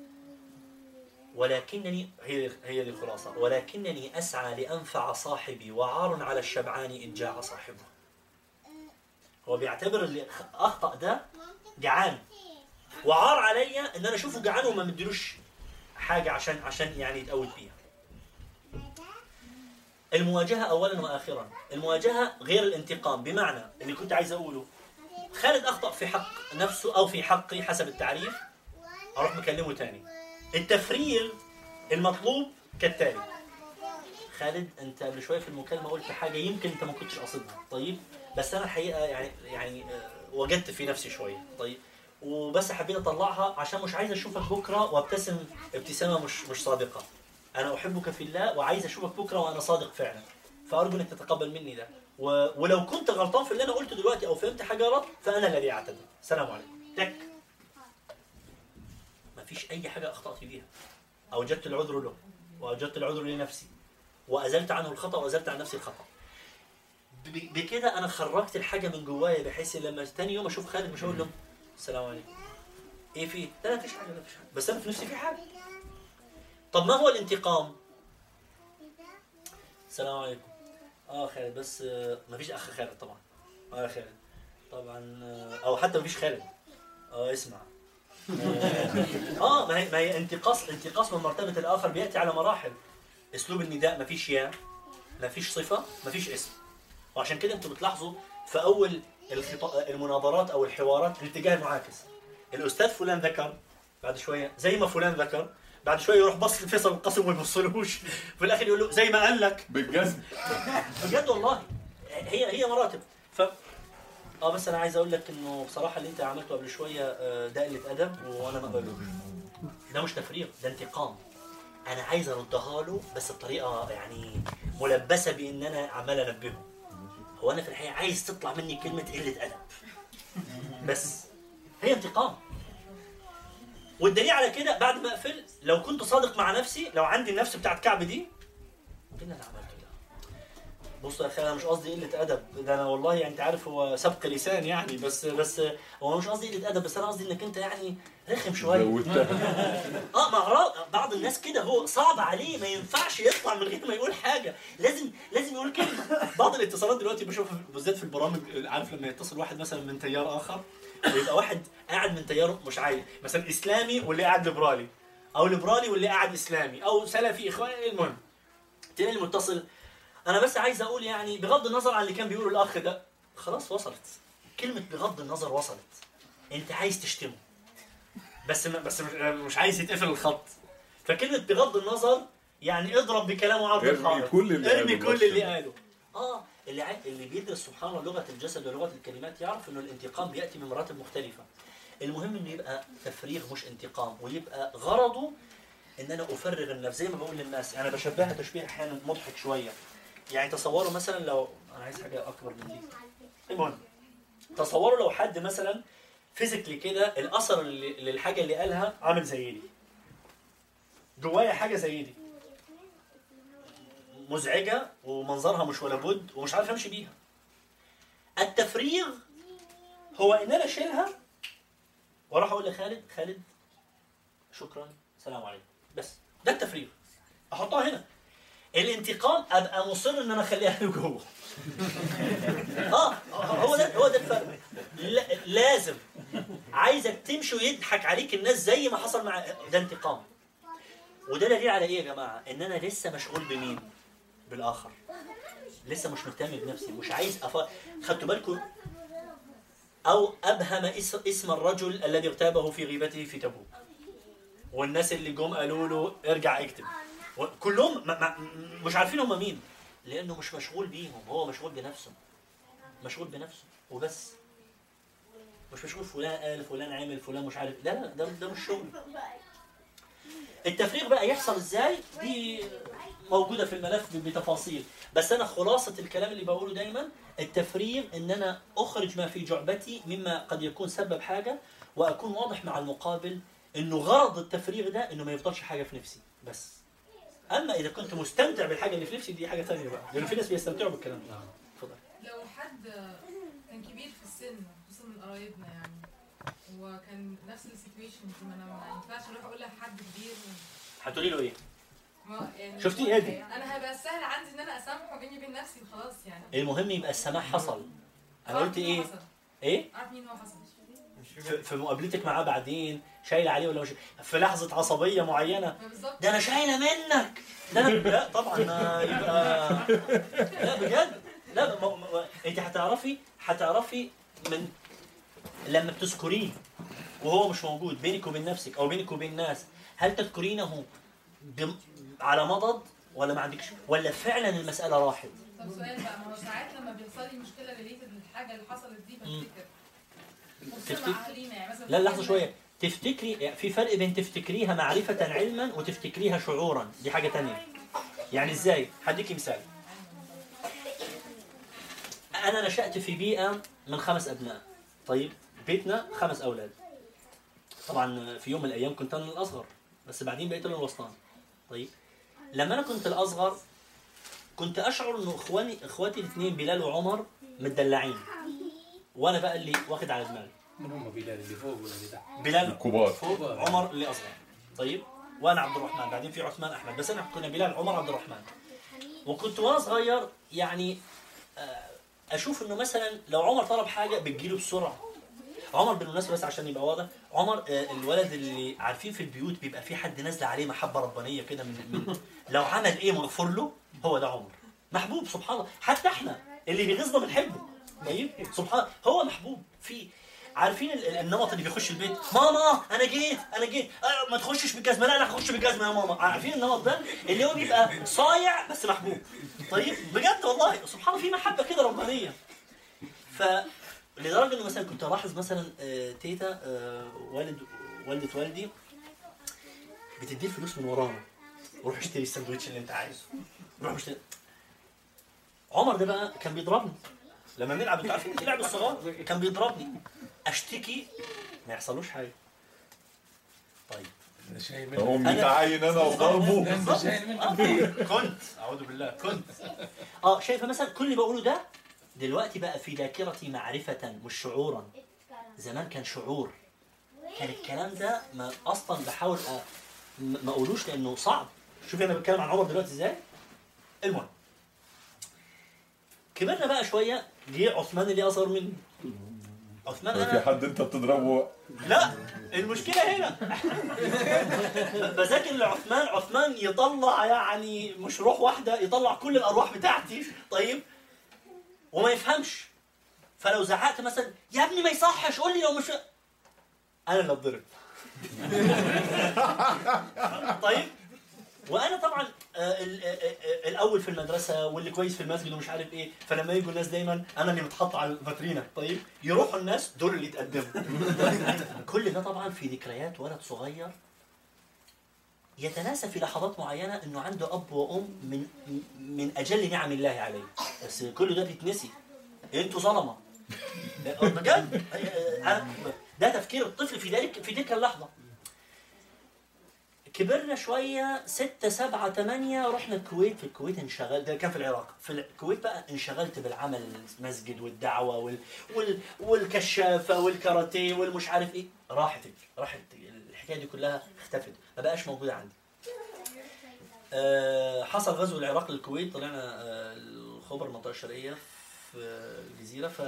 ولكنني هي هي دي الخلاصه ولكنني اسعى لانفع صاحبي وعار على الشبعان ان جاع صاحبه هو بيعتبر اللي اخطا ده جعان وعار عليا ان انا اشوفه جعان وما مديلوش حاجه عشان عشان يعني يتقوت بيها المواجهه اولا واخرا المواجهه غير الانتقام بمعنى اللي كنت عايز اقوله خالد اخطا في حق نفسه او في حقي حسب التعريف اروح مكلمه تاني التفريغ المطلوب كالتالي خالد انت قبل شويه في المكالمه قلت حاجه يمكن انت ما كنتش قاصدها طيب بس انا الحقيقه يعني يعني آه، وجدت في نفسي شويه طيب وبس حبيت اطلعها عشان مش عايز اشوفك بكره وابتسم ابتسامه مش مش صادقه انا احبك في الله وعايز اشوفك بكره وانا صادق فعلا فارجو انك تتقبل مني ده و... ولو كنت غلطان في اللي انا قلته دلوقتي او فهمت حاجه غلط فانا الذي اعتذر سلام عليكم تك مفيش اي حاجه اخطات فيها اوجدت العذر له واوجدت العذر لنفسي وازلت عنه الخطا وازلت عن نفسي الخطا ب- بكده انا خرجت الحاجه من جوايا بحيث لما تاني يوم اشوف خالد مش هقول له السلام عليكم ايه في لا لا مفيش حاجه لا مفيش حاجه بس انا في نفسي في حاجه طب ما هو الانتقام السلام عليكم اه خالد بس آه، مفيش اخ خالد طبعا اه خالد طبعا آه، او حتى مفيش خالد اه اسمع اه ما هي ما هي انتقاص انتقاص من مرتبه الاخر بياتي على مراحل اسلوب النداء مفيش يا مفيش صفه مفيش اسم وعشان كده انتوا بتلاحظوا في اول الخطا... المناظرات او الحوارات الاتجاه المعاكس الاستاذ فلان ذكر بعد شويه زي ما فلان ذكر بعد شويه يروح بص لفيصل القاسم وما يبصلوش في الاخر يقول له زي ما قال لك بالجزم بجد والله هي هي مراتب ف اه بس انا عايز اقول لك انه بصراحه اللي انت عملته قبل شويه آه، ده قله ادب وانا ما اقبله ده مش تفريغ ده انتقام انا عايز اردها له بس بطريقه يعني ملبسه بان انا عمال انبهه هو انا في الحقيقه عايز تطلع مني كلمه قله ادب بس هي انتقام والدليل على كده بعد ما اقفل لو كنت صادق مع نفسي لو عندي النفس بتاعت كعب دي ايه اللي انا عملته ده بص يا اخي انا مش قصدي قله ادب ده انا والله يعني انت عارف هو سبق لسان يعني بس بس هو مش قصدي قله ادب بس انا قصدي انك انت يعني رخم شويه زودتها اه ما أعرف- بعض الناس كده هو صعب عليه ما ينفعش يطلع من غير ما يقول حاجه لازم لازم يقول كلمه بعض الاتصالات دلوقتي بشوفها بالذات في البرامج عارف لما يتصل واحد مثلا من تيار اخر ويبقى واحد قاعد من تيار مش عايز مثلا اسلامي واللي قاعد ليبرالي او ليبرالي واللي قاعد اسلامي او سلفي اخواني المهم تلاقي المتصل انا بس عايز اقول يعني بغض النظر عن اللي كان بيقوله الاخ ده خلاص وصلت كلمه بغض النظر وصلت انت عايز تشتمه بس م- بس مش- مش عايز يتقفل الخط فكلمه بغض النظر يعني اضرب بكلامه عرض ارمي الحائط كل اللي ارمي قاله كل اللي بس. قاله اه اللي عاي... اللي بيدرس سبحان الله لغه الجسد ولغه الكلمات يعرف انه الانتقام بياتي من مراتب مختلفه المهم انه يبقى تفريغ مش انتقام ويبقى غرضه ان انا افرغ النفس زي ما بقول للناس انا بشبهها تشبيه احيانا مضحك شويه يعني تصوروا مثلا لو انا عايز حاجه اكبر من دي المهم تصوروا لو حد مثلا فيزيكلي كده الاثر اللي للحاجه اللي قالها عامل زي دي جوايا حاجه زي دي مزعجه ومنظرها مش ولا بد ومش عارف امشي بيها التفريغ هو ان انا اشيلها واروح اقول لخالد خالد شكرا سلام عليكم بس ده التفريغ احطها هنا الانتقام ابقى مصر ان انا اخليها له جوه اه هو ده هو ده الفرق لا لازم عايزك تمشي ويضحك عليك الناس زي ما حصل مع ده انتقام وده دليل على ايه يا جماعه ان انا لسه مشغول بمين بالاخر لسه مش مهتم بنفسي مش عايز أف... خدتوا بالكم او ابهم اس- اسم الرجل الذي اغتابه في غيبته في تبوك والناس اللي جم قالوا له ارجع اكتب و- كلهم ما ما مش عارفين هم مين لانه مش مشغول بيهم هو مشغول بنفسه مشغول بنفسه وبس مش بشوف فلان قال فلان عمل فلان مش عارف لا لا ده ده مش شغل التفريغ بقى يحصل ازاي دي موجوده في الملف بتفاصيل بس انا خلاصه الكلام اللي بقوله دايما التفريغ ان انا اخرج ما في جعبتي مما قد يكون سبب حاجه واكون واضح مع المقابل انه غرض التفريغ ده انه ما يفضلش حاجه في نفسي بس اما اذا كنت مستمتع بالحاجه اللي في نفسي دي حاجه ثانيه بقى لان في ناس بيستمتعوا بالكلام ده اتفضل لو حد كان كبير في السن خصوصا من قرايبنا يعني وكان نفس السيتويشن دي ما انا ما ينفعش اروح اقول لحد كبير هتقولي له ايه ما يعني شفتي ايه دي انا هيبقى سهل عندي ان انا اسامحه بيني وبين نفسي وخلاص يعني المهم يبقى السماح حصل انا أعرف قلت مين هو ايه حصل. ايه اعرف مين هو حصل في- في مقابلتك معاه بعدين شايله عليه ولا مش في لحظه عصبيه معينه ما بالظبط ده انا شايله منك ده انا لا طبعا ما يبقى لا بجد لا ما... ما... انت هتعرفي هتعرفي من لما بتذكريه وهو مش موجود بينك وبين نفسك او بينك وبين الناس هل تذكرينه بم... على مضض ولا ما عندكش ولا فعلا المساله راحت طب سؤال بقى ما هو ساعات لما بيحصل لي مشكله ريليتد للحاجه اللي حصلت دي بفتكر خصوصا تفتكر؟ مع اهالينا يعني مثلا لا لحظه شويه تفتكري يعني في فرق بين تفتكريها معرفة علما وتفتكريها شعورا دي حاجة تانية يعني ازاي هديكي مثال انا نشأت في بيئة من خمس ابناء طيب بيتنا خمس اولاد طبعا في يوم من الايام كنت انا الاصغر بس بعدين بقيت انا الوسطاني طيب لما انا كنت الاصغر كنت اشعر انه اخواني اخواتي الاثنين بلال وعمر متدلعين وانا بقى اللي واخد على دماغي من هم بلال اللي فوق ولا اللي تحت؟ بلال الكبار فوق عمر اللي اصغر طيب وانا عبد الرحمن بعدين في عثمان احمد بس انا كنا بلال عمر عبد الرحمن وكنت وانا صغير يعني آه، اشوف انه مثلا لو عمر طلب حاجه بتجيله بسرعه عمر بالمناسبه بس عشان يبقى واضح عمر آه، الولد اللي عارفين في البيوت بيبقى في حد نازله عليه محبه ربانيه كده من, من لو عمل ايه مغفور له هو ده عمر محبوب سبحان الله حتى احنا اللي بيغيظنا بنحبه طيب سبحان هو محبوب في عارفين ال- ال- النمط اللي بيخش البيت ماما انا جيت انا جيت آه ما تخشش بالجزمه لا انا هخش بالجزمه يا ماما عارفين النمط ده اللي هو بيبقى صايع بس محبوب طيب بجد والله سبحان الله في محبه كده ربانيه ف لدرجه انه مثلا كنت الاحظ مثلا آه، تيتا آه، والد والده والدي بتديه الفلوس من ورانا روح اشتري السندوتش اللي انت عايزه روح اشتري عمر ده بقى كان بيضربني لما بنلعب انتوا عارفين في لعب الصغار كان بيضربني اشتكي ما يحصلوش حاجه طيب ده شايل منه اقوم أنا- متعين انا وضربه ده انت شايل منه آه، كنت اعوذ بالله كنت اه شايفه مثلا كل اللي بقوله ده دلوقتي بقى في ذاكرتي معرفة مش شعورا زمان كان شعور كان الكلام ده ما اصلا بحاول أ... م- ما اقولوش لانه صعب شوفي انا بتكلم عن عمر دلوقتي ازاي المهم كبرنا بقى شويه جه عثمان اللي اصغر مني عثمان في انا حد انت بتضربه لا المشكلة هنا بذاكر لعثمان عثمان يطلع يعني مش روح واحدة يطلع كل الأرواح بتاعتي طيب وما يفهمش فلو زعقت مثلا يا ابني ما يصحش قول لي لو مش أنا اللي اتضرب طيب وانا طبعا آه، ال- آه، آه، الاول في المدرسه واللي كويس في المسجد ومش عارف ايه فلما يجوا الناس دايما انا اللي متحط على الفاترينا طيب يروحوا الناس دول اللي يتقدموا كل ده طبعا في ذكريات ولد صغير يتناسى في لحظات معينه انه عنده اب وام من من اجل نعم الله عليه بس كل ده بيتنسي انتوا ظلمه بجد أنا- ده تفكير الطفل في ذلك في تلك اللحظه كبرنا شوية ستة سبعة ثمانية رحنا الكويت في الكويت انشغل ده كان في العراق في الكويت بقى انشغلت بالعمل المسجد والدعوة وال... وال... والكشافة والكاراتيه والمش عارف ايه راحت راحت الحكاية دي كلها اختفت ما بقاش موجودة عندي أه حصل غزو العراق للكويت طلعنا أه الخبر المنطقة الشرقية في الجزيرة ف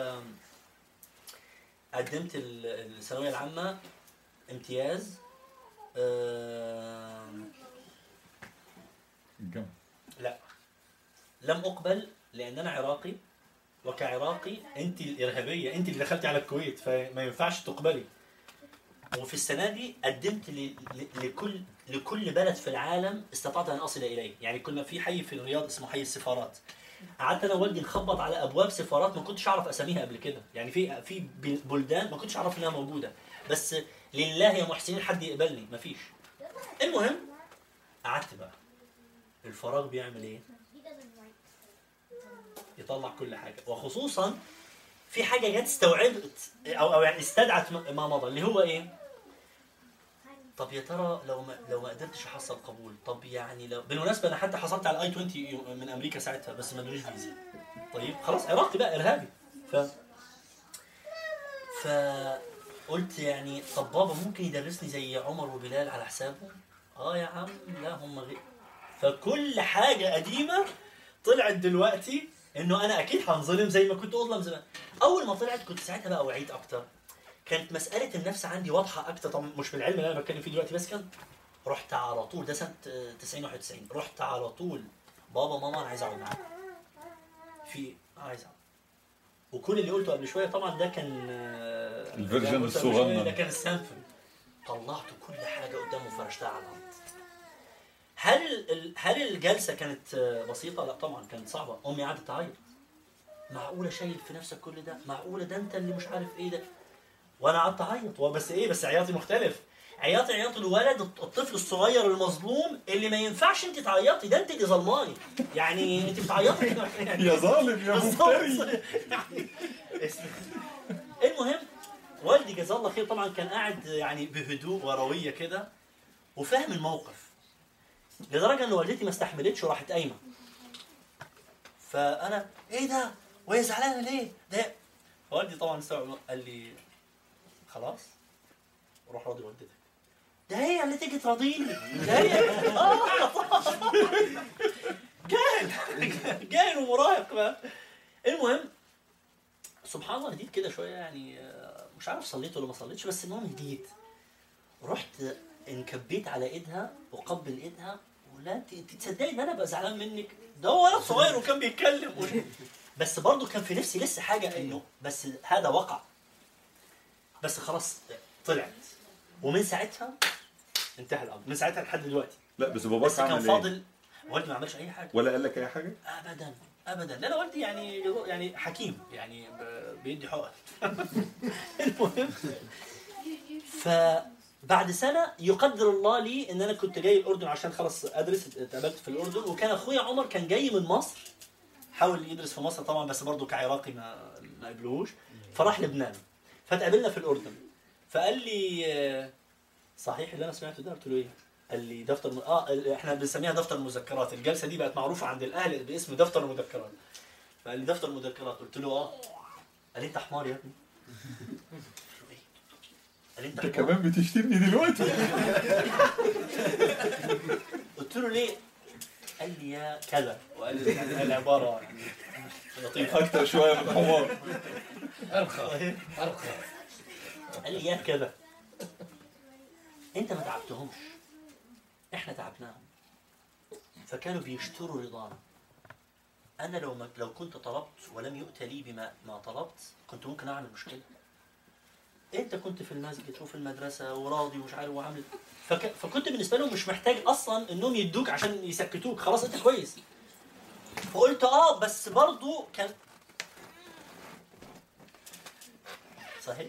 قدمت ال- الثانوية العامة امتياز أه الجنب لم اقبل لان انا عراقي وكعراقي انت الارهابيه انت اللي دخلتي على الكويت فما ينفعش تقبلي وفي السنه دي قدمت ل... ل... لكل لكل بلد في العالم استطعت ان اصل اليه يعني كنا في حي في الرياض اسمه حي السفارات قعدت انا ووالدي نخبط على ابواب سفارات ما كنتش اعرف اساميها قبل كده يعني في في بل- بلدان ما كنتش اعرف انها موجوده بس لله يا محسنين حد يقبلني مفيش المهم قعدت بقى الفراغ بيعمل ايه يطلع كل حاجه وخصوصا في حاجه جت استوعبت او او يعني استدعت م- ما مضى اللي هو ايه طب يا ترى لو ما لو ما قدرتش احصل قبول طب يعني لو بالمناسبه انا حتى حصلت على الاي 20 يو- من امريكا ساعتها بس ما ادونيش فيزا طيب خلاص عراقي بقى ارهابي ف فقلت يعني طب بابا ممكن يدرسني زي عمر وبلال على حسابهم اه يا عم لا هم غير فكل حاجه قديمه طلعت دلوقتي انه انا اكيد هنظلم زي ما كنت اظلم زمان اول ما طلعت كنت ساعتها بقى وعيت اكتر كانت مساله النفس عندي واضحه اكتر طبعا مش بالعلم اللي انا بتكلم فيه دلوقتي بس كان رحت على طول ده سنه آه، 90 91 رحت على طول بابا ماما انا عايز اقعد معاك في إيه؟ عايز اقعد وكل اللي قلته قبل شويه طبعا ده كان آه، الفيرجن ده قلته قبل شوية، الصغنن. ده كان السامفل طلعت كل حاجه قدامه وفرشتها على الارض هل ال- هل الجلسه كانت آه، بسيطه؟ لا طبعا كانت صعبه، امي قعدت تعيط. معقوله شايل في نفسك كل ده؟ معقوله ده انت اللي مش عارف ايه ده؟ وانا قعدت اعيط هو بس ايه بس عياطي مختلف. عياطي عياط الولد الطفل الصغير المظلوم اللي ما ينفعش انت تعيطي ده انت اللي ظلماني. يعني انت بتعيطي كده يعني يا ظالم يا مفتري بالظبط. يعني المهم والدي جزاه الله خير طبعا كان قاعد يعني بهدوء ورويه كده وفاهم الموقف لدرجه ان والدتي ما استحملتش وراحت قايمه فانا ايه ده وهي زعلانه ليه ده والدي طبعا استوعب قال لي خلاص روح راضي والدتك ده هي اللي تيجي تراضيني ده هي اه طبعاً. جاهل جاهل ومراهق بقى المهم سبحان الله هديت كده شويه يعني آه، مش عارف صليت ولا ما صليتش بس المهم هديت رحت انكبيت على ايدها وقبل ايدها ولا انت انت تصدقي ان انا بقى زعلان منك ده هو ولد صغير وكان بيتكلم و... بس برضه كان في نفسي لسه حاجه انه بس هذا وقع بس خلاص طلعت ومن ساعتها انتهى الامر من ساعتها لحد دلوقتي لا بس باباك بس كان عمل ايه؟ فاضل والدي ما عملش اي حاجه ولا قال لك اي حاجه؟ ابدا ابدا لا لا والدي يعني يعني حكيم يعني ب- بيدي حقن المهم فبعد سنه يقدر الله لي ان انا كنت جاي الاردن عشان خلاص ادرس اتقابلت في الاردن وكان اخويا عمر كان جاي من مصر حاول يدرس في مصر طبعا بس برضه كعراقي ما ما قبلوش فراح لبنان فتقابلنا في الاردن فقال لي آه، صحيح اللي انا سمعته ده قلت له ايه؟ قال لي دفتر م... اه ال- احنا بنسميها دفتر مذكرات الجلسه دي بقت معروفه عند الاهل باسم دفتر المذكرات فقال لي دفتر مذكرات قلت له اه قال لي انت حمار يا ابني قلت له ايه؟ قال لي انت انت حمار كمان بتشتمني دلوقتي قلت له ليه؟ قال لي يا كذا وقال لي يعني العباره يعني لطيفه اكتر شويه من الحمار ارخى ارخى قال لي يا كذا انت ما تعبتهمش احنا تعبناهم فكانوا بيشتروا رضانا انا لو ما لو كنت طلبت ولم يؤتى لي بما ما طلبت كنت ممكن اعمل مشكله انت كنت في المسجد وفي المدرسه وراضي ومش عارف وعامل فك... فكنت بالنسبه لهم مش محتاج اصلا انهم يدوك عشان يسكتوك خلاص انت كويس فقلت اه بس برضو كان صحيح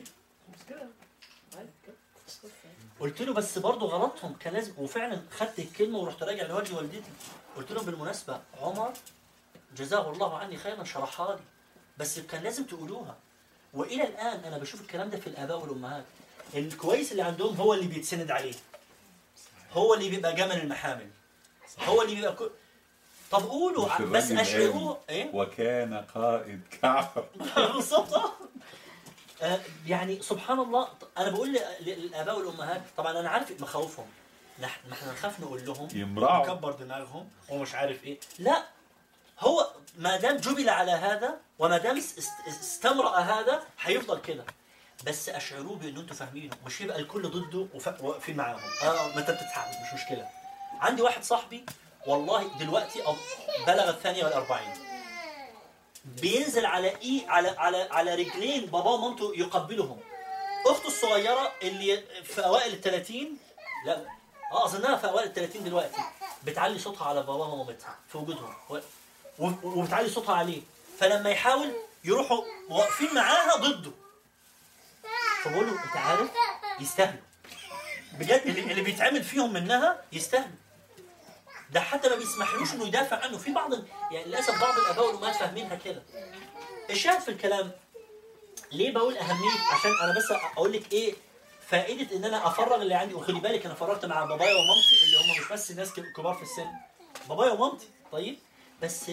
قلت له بس برضه غلطهم كان لازم وفعلا خدت الكلمه ورحت راجع لوالدي والدتي قلت لهم بالمناسبه عمر جزاه الله عني خيرا شرحها لي بس كان لازم تقولوها والى الان انا بشوف الكلام ده في الاباء والامهات الكويس اللي عندهم هو اللي بيتسند عليه هو اللي بيبقى جمل المحامل هو اللي بيبقى كل... طب قولوا مش بس الراجل اشعروه ايه وكان قائد كعب بالظبط آه. آه، يعني سبحان الله انا بقول ل- للاباء والامهات طبعا انا عارف مخاوفهم نح- ما احنا نخاف نقول لهم يمرعوا نكبر دماغهم ومش عارف ايه لا هو ما دام جبل على هذا وما دام است- است- استمرأ هذا هيفضل كده بس اشعروه بان انتوا فاهمينه مش يبقى الكل ضده وف- واقفين معاهم اه ما انت بتتحمل مش مشكله عندي واحد صاحبي والله دلوقتي أب- بلغ الثانيه والأربعين بينزل على ايه على على على رجلين باباه ومامته يقبلهم اخته الصغيره اللي في اوائل ال 30 لا اه اظنها في اوائل ال 30 دلوقتي بتعلي صوتها على باباها ومامتها في وجودهم و- و- وبتعلي صوتها عليه فلما يحاول يروحوا واقفين معاها ضده فبقول له انت عارف يستاهلوا بجد اللي, اللي بيتعمل فيهم منها يستاهلوا ده حتى ما بيسمحلوش انه يدافع عنه في بعض ال- يعني للاسف بعض الاباء والامهات فاهمينها كده الشاهد في الكلام ليه بقول اهميه عشان انا بس اقول لك ايه فائده ان انا افرغ اللي عندي وخلي بالك انا فرغت مع بابايا ومامتي اللي هم مش بس ناس كبار في السن بابايا ومامتي طيب بس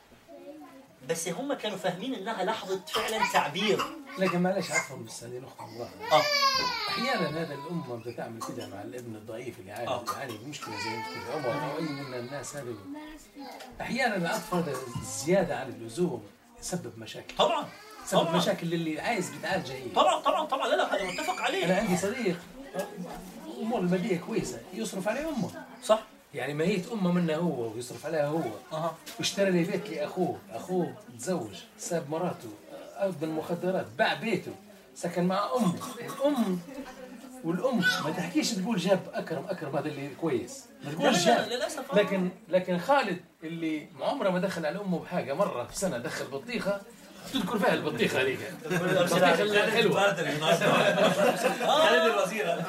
بس هم كانوا فاهمين انها لحظه فعلا تعبير لكن معلش عفوا بس هذه نقطة الله اه احيانا هذا الام بدها تعمل كده مع الابن الضعيف اللي عاني آه. يعاني بمشكله زي مشكله عمر او اي من الناس هذه احيانا العطف هذا زياده عن اللزوم يسبب مشاكل طبعا يسبب طبعا مشاكل للي عايز بيتعالج هي طبعا طبعا طبعا لا لا هذا متفق انا عليه عندي صديق امور الماديه كويسه يصرف عليه امه صح يعني ما هي امه منه هو ويصرف عليها هو اها واشترى لي بيت لاخوه اخوه تزوج ساب مراته ادمن المخدرات باع بيته سكن مع امه الام والام ما تحكيش تقول جاب اكرم اكرم هذا اللي كويس ما لا تقولش لا لا جاب للاسف آه. لكن لكن خالد اللي عمره ما دخل على امه بحاجه مره في سنه دخل بطيخه تذكر فيها البطيخه هذيك البطيخه الحلوه خالد الوزير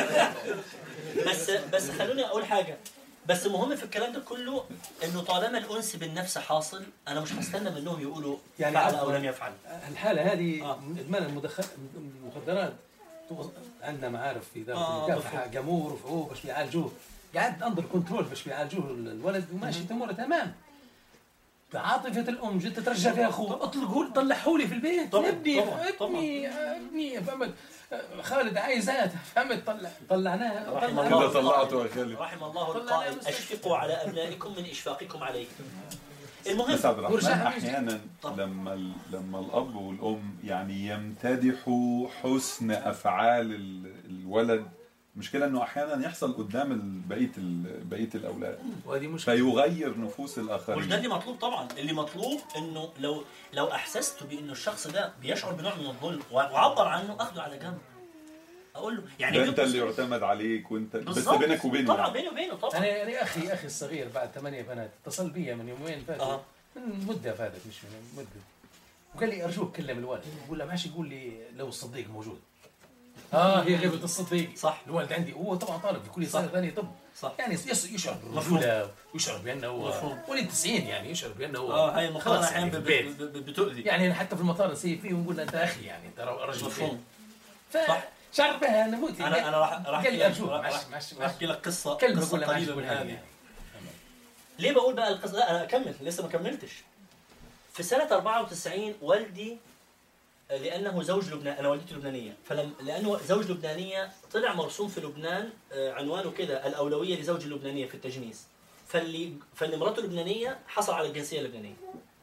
بس بس خلوني اقول حاجه بس المهم في الكلام ده كله انه طالما الانس بالنفس حاصل انا مش هستنى منهم يقولوا يعني فعل او عفواً. لم يفعل الحالة هذه آه. ادمان المدخ- المخدرات تو- عندنا معارف في دار آه، المكافحة جمهور وفعوه باش بيعالجوه قاعد اندر كنترول باش بيعالجوه الولد وماشي اموره تمام عاطفة الأم جت ترجع فيها أخوه اطلقوا طلعوا لي في البيت طبعاً، ابني طبعاً، ابني ابني فهمت خالد عايزات فهمت طلع طلعناها رحم طلعناها. الله. كده طلعته يا خالد رحم الله طلع القائل لنا مستشفى. اشفقوا على ابنائكم من اشفاقكم عليكم المهم بس عبد الرحمن ورجعها احيانا طب. لما ال- لما الاب والام يعني يمتدحوا حسن افعال ال- الولد المشكله انه احيانا يحصل قدام ال- بقيه ال- بقيه الاولاد وهذه مشكلة فيغير نفوس مش ده الاخرين اللي مطلوب طبعا اللي مطلوب انه لو لو احسست بانه الشخص ده بيشعر بنوع من الظلم وعبر عنه اخده على جنب اقول له يعني ده انت بيبقى- اللي يعتمد عليك وانت بس بالظبط. بينك وبينه طبعا يعني. بيني وبينه طبعا أنا أنا أخي أخي الصغير بعد ثمانية بنات اتصل بي من يومين فاتوا اه من مدة فاتت مش من مدة وقال لي أرجوك كلم الوالد بقول له ماشي يقول لي لو الصديق موجود اه هي غيبة الصديق صح الوالد عندي هو طبعا طالب في كلية صح. سنة ثانية طب صح يعني يس- يشعر مفهوم. بالرجولة ويشعر بأنه هو مفهوم. ولد 90 يعني يشعر بأنه هو اه هاي المقارنه خلاص احيانا يعني ب- في البيت. ب- ب- بتؤذي يعني أنا حتى في المطار نسيب فيه ونقول له أنت أخي يعني ترى رجل خير مفهوم صح. فشعر بها أنا موت انا انا راح راح قال لي أرجوك راح- ماشي راح- ماشي راح احكي لك قصه كلمة قصه أقول له ماشي قليله من قولها هذه لي ليه بقول بقى القصه لا انا اكمل لسه ما كملتش في سنه 94 والدي لانه زوج لبنان انا والدتي لبنانيه فلم لانه زوج لبنانيه طلع مرسوم في لبنان آه، عنوانه كده الاولويه لزوج اللبنانيه في التجنيس فاللي فاللي مراته لبنانيه حصل على الجنسيه اللبنانيه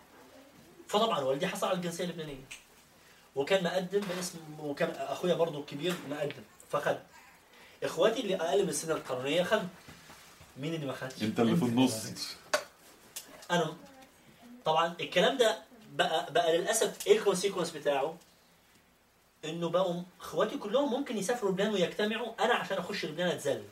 فطبعا والدي حصل على الجنسيه اللبنانيه وكان مقدم باسم وكان اخويا برضه الكبير مقدم فخد اخواتي اللي اقل من السنه القانونيه خدوا مين اللي ما خدش؟ انت اللي في النص انا طبعا الكلام ده بقى بقى للاسف ايه الكونسيكونس بتاعه؟ انه بقوا اخواتي كلهم ممكن يسافروا لبنان ويجتمعوا انا عشان اخش لبنان اتذل.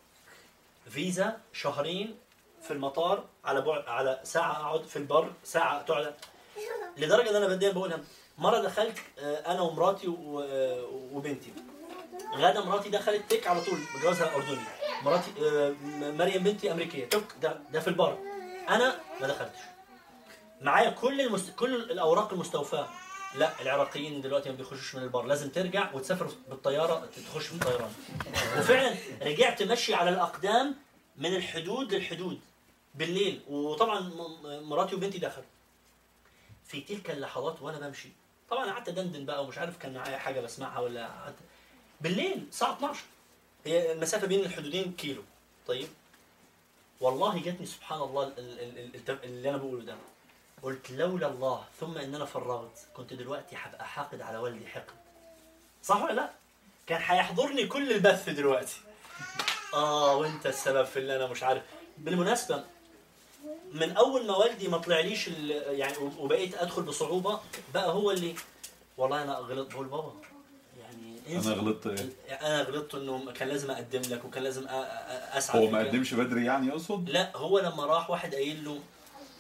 فيزا شهرين في المطار على بعد على ساعه اقعد في البر ساعه تقعد لدرجه ان انا بديا بقولها مره دخلت آه، انا ومراتي و- آه، وبنتي غدا مراتي دخلت تك على طول متجوزها اردني مراتي آه، م- مريم بنتي امريكيه تك ده, ده في البر انا ما دخلتش معايا كل المست... كل الاوراق المستوفاه لا العراقيين دلوقتي ما بيخشوش من البر لازم ترجع وتسافر بالطياره تخش بالطيران وفعلا رجعت مشي على الاقدام من الحدود للحدود بالليل وطبعا م- مراتي وبنتي دخلوا في تلك اللحظات وانا بمشي طبعا قعدت دندن بقى ومش عارف كان معايا حاجه بسمعها ولا قعدت بالليل الساعه 12 هي المسافه بين الحدودين كيلو طيب والله جاتني سبحان الله ال- ال- ال- الت- اللي انا بقوله ده قلت لولا الله ثم ان انا فرغت كنت دلوقتي هبقى حاقد على والدي حقد صح ولا لا كان هيحضرني كل البث دلوقتي اه وانت السبب في اللي انا مش عارف بالمناسبه من اول ما والدي ما طلعليش ال- يعني وبقيت ادخل بصعوبه بقى هو اللي والله انا غلطت بقول بابا يعني انسى. انا غلطت ايه انا غلطت انه كان لازم اقدم لك وكان لازم أ- أ- اسعى هو في ما كده. قدمش بدري يعني يقصد لا هو لما راح واحد قايل له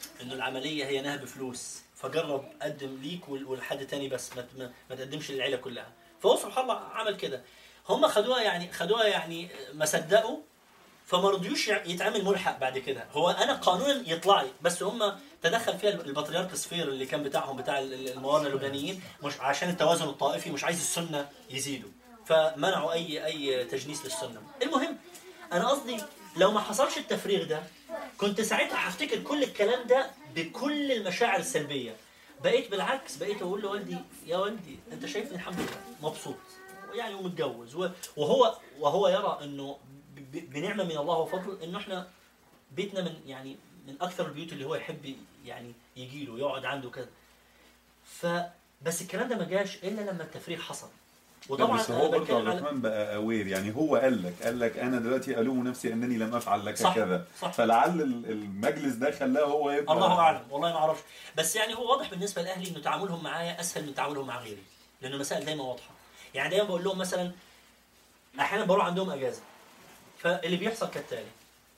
انه العمليه هي نهب فلوس فجرب قدم ليك ول- ولحد تاني بس ما, ما, ما تقدمش للعيله كلها فهو سبحان الله عمل كده هم خدوها يعني خدوها يعني ما صدقوا فما رضيوش يع- يتعمل ملحق بعد كده هو انا قانونا يطلع لي بس هم تدخل فيها البطريرك صفير اللي كان بتاعهم بتاع ال- ال- الموارنه اللبنانيين مش عشان التوازن الطائفي مش عايز السنه يزيدوا فمنعوا اي اي تجنيس للسنه المهم انا قصدي لو ما حصلش التفريغ ده كنت ساعتها هفتكر كل الكلام ده بكل المشاعر السلبيه بقيت بالعكس بقيت اقول لوالدي يا والدي انت شايفني الحمد لله مبسوط يعني ومتجوز و- وهو وهو يرى انه ب- ب- بنعمه من الله وفضل انه احنا بيتنا من يعني من اكثر البيوت اللي هو يحب يعني يجي له يقعد عنده كذا ف بس الكلام ده ما جاش الا لما التفريغ حصل وطبعا بس أنا هو برضه بتكلم عبد على الرحمن بقى اوير يعني هو قال لك قال لك انا دلوقتي الوم نفسي انني لم افعل لك صح، كذا صح. فلعل ال- المجلس ده خلاه هو يبقى الله اعلم والله ما اعرفش بس يعني هو واضح بالنسبه لاهلي انه تعاملهم معايا اسهل من تعاملهم مع غيري لان المسائل دايما واضحه يعني دايما بقول لهم مثلا احيانا بروح عندهم اجازه فاللي بيحصل كالتالي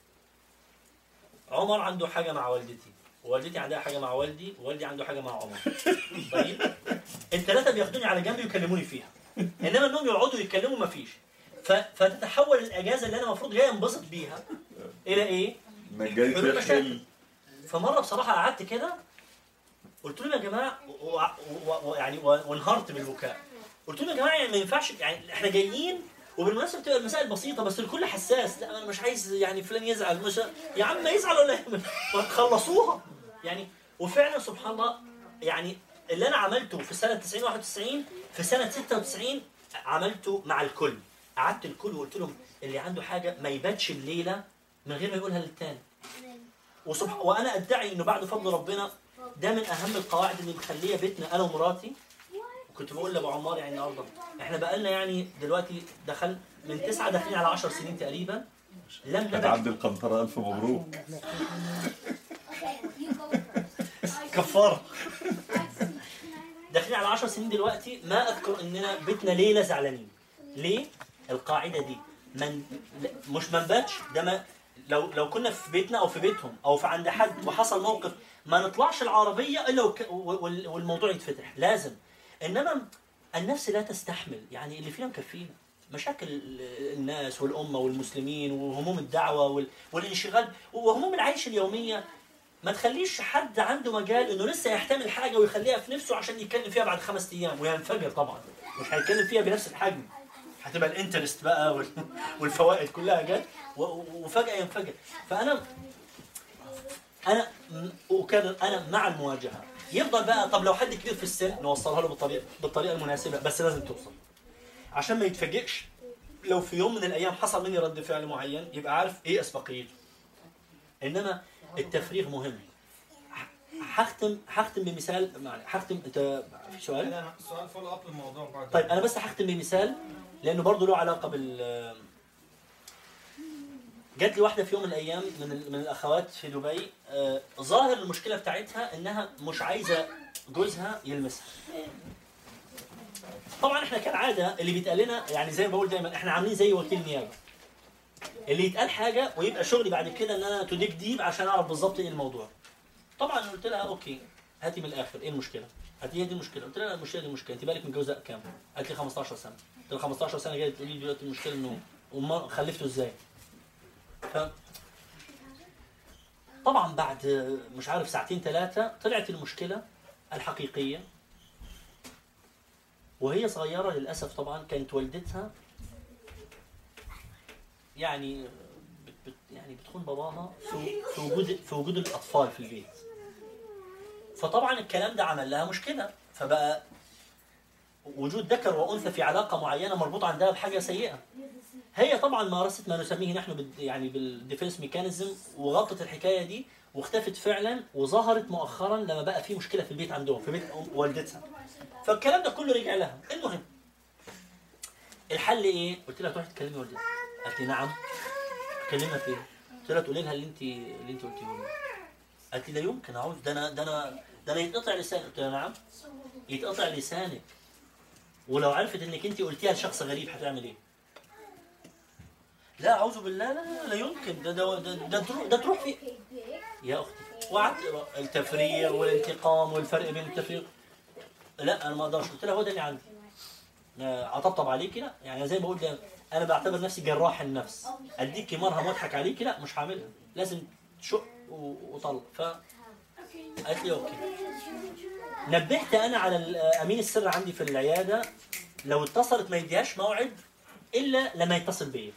عمر عنده حاجه مع والدتي ووالدتي عندها حاجه مع والدي ووالدي عنده حاجه مع عمر طيب الثلاثه بياخدوني على جنب ويكلموني فيها انما انهم يقعدوا يتكلموا ما فيش ف... فتتحول الاجازه اللي انا المفروض جاي انبسط بيها الى ايه؟ انك جاي حلول تحل مشاكل. فمره بصراحه قعدت كده قلت لهم يا جماعه و- و- و- يعني و- وانهارت بالبكاء قلت لهم يا جماعه يعني ما ينفعش يعني احنا جايين وبالمناسبه بتبقى المسائل بسيطه بس الكل حساس لا انا مش عايز يعني فلان يزعل مش يا عم ما يزعل ولا يهمل ما تخلصوها يعني وفعلا سبحان الله يعني اللي انا عملته في سنه 90 91 في سنه 96 عملته مع الكل قعدت الكل وقلت لهم اللي عنده حاجه ما يباتش الليله من غير ما يقولها للتاني وسبح... وانا ادعي انه بعد فضل ربنا ده من اهم القواعد اللي مخليه بيتنا انا ومراتي كنت بقول لابو عمار يعني النهارده احنا بقالنا يعني دلوقتي دخل من تسعه داخلين على 10 سنين تقريبا لم نبت هتعدي القنطره الف مبروك كفاره داخلين على 10 سنين دلوقتي ما اذكر اننا بيتنا ليله زعلانين ليه القاعده دي من لا- مش ما نباتش ده ما لو لو كنا في بيتنا او في بيتهم او في عند حد وحصل موقف ما نطلعش العربيه الا وك- وال- والموضوع يتفتح لازم انما النفس لا تستحمل يعني اللي فينا مكفينا مشاكل الناس والامه والمسلمين وهموم الدعوه وال- والانشغال وهموم العيش اليوميه ما تخليش حد عنده مجال انه لسه يحتمل حاجه ويخليها في نفسه عشان يتكلم فيها بعد خمس ايام وينفجر طبعا مش هيتكلم فيها بنفس الحجم هتبقى الانترست بقى وال- والفوائد كلها جت و- وفجاه ينفجر فانا انا م- اكرر انا مع المواجهه يفضل بقى طب لو حد كبير في السن نوصلها له بالطريقه بالطريقه المناسبه بس لازم توصل عشان ما يتفاجئش لو في يوم من الايام حصل مني رد فعل معين يبقى عارف ايه اسبقيته انما التفريغ مهم هختم هختم بمثال معلش، هختم انت في سؤال انا سؤال فولو اب للموضوع بعد طيب انا بس هختم بمثال لانه برضه له علاقه بال جات لي واحده في يوم من الايام من ال- من الاخوات في دبي آه، ظاهر المشكله بتاعتها انها مش عايزه جوزها يلمسها طبعا احنا كالعاده اللي بيتقال لنا يعني زي ما بقول دايما احنا عاملين زي وكيل نيابه اللي يتقال حاجه ويبقى شغلي بعد كده ان انا تديك ديب عشان اعرف بالظبط ايه الموضوع طبعا قلت لها اوكي هاتي من الاخر ايه المشكله هاتي هي دي المشكله قلت لها لا، المشكله دي مشكله انت بالك متجوزه كام قالت لي 15 سنه قلت لها 15 سنه جايه تقولي لي دلوقتي المشكله انه وما خلفته ازاي ف طبعا بعد مش عارف ساعتين ثلاثه طلعت المشكله الحقيقيه وهي صغيره للاسف طبعا كانت والدتها يعني بت بت يعني بتخون باباها في في وجود في وجود الاطفال في البيت فطبعا الكلام ده عمل لها مشكله فبقى وجود ذكر وانثى في علاقه معينه مربوط عندها بحاجه سيئه هي طبعا مارست ما نسميه نحن بال يعني بالديفنس ميكانيزم وغطت الحكايه دي واختفت فعلا وظهرت مؤخرا لما بقى في مشكله في البيت عندهم في بيت أم- والدتها فالكلام ده كله رجع لها المهم الحل ايه؟ قلت لها تروحي تكلمي والدتك قالت لي نعم اكلمها في ايه؟ قلت لها تقولي لها اللي انت اللي انت قلتيه لي قالت لي لا يمكن اعوز ده انا ده انا ده انا يتقطع لساني قلت لها نعم يتقطع لسانك ولو عرفت انك انت قلتيها لشخص غريب هتعمل ايه؟ لا اعوذ بالله لا لا, لا يمكن ده ده ده, ده, تروح, ده تروح في يا اختي وقعدت التفريغ والانتقام والفرق بين التفريغ لا انا ما اقدرش قلت لها هو ده اللي عندي أنا اطبطب عليكي لا يعني زي ما بقول ده انا بعتبر نفسي جراح النفس اديكي مرهم واضحك عليكي لا مش هعملها لازم تشق و- وطلق ف قالت لي اوكي نبهت انا على ال- امين السر عندي في العياده لو اتصلت ما يديهاش موعد الا لما يتصل بيا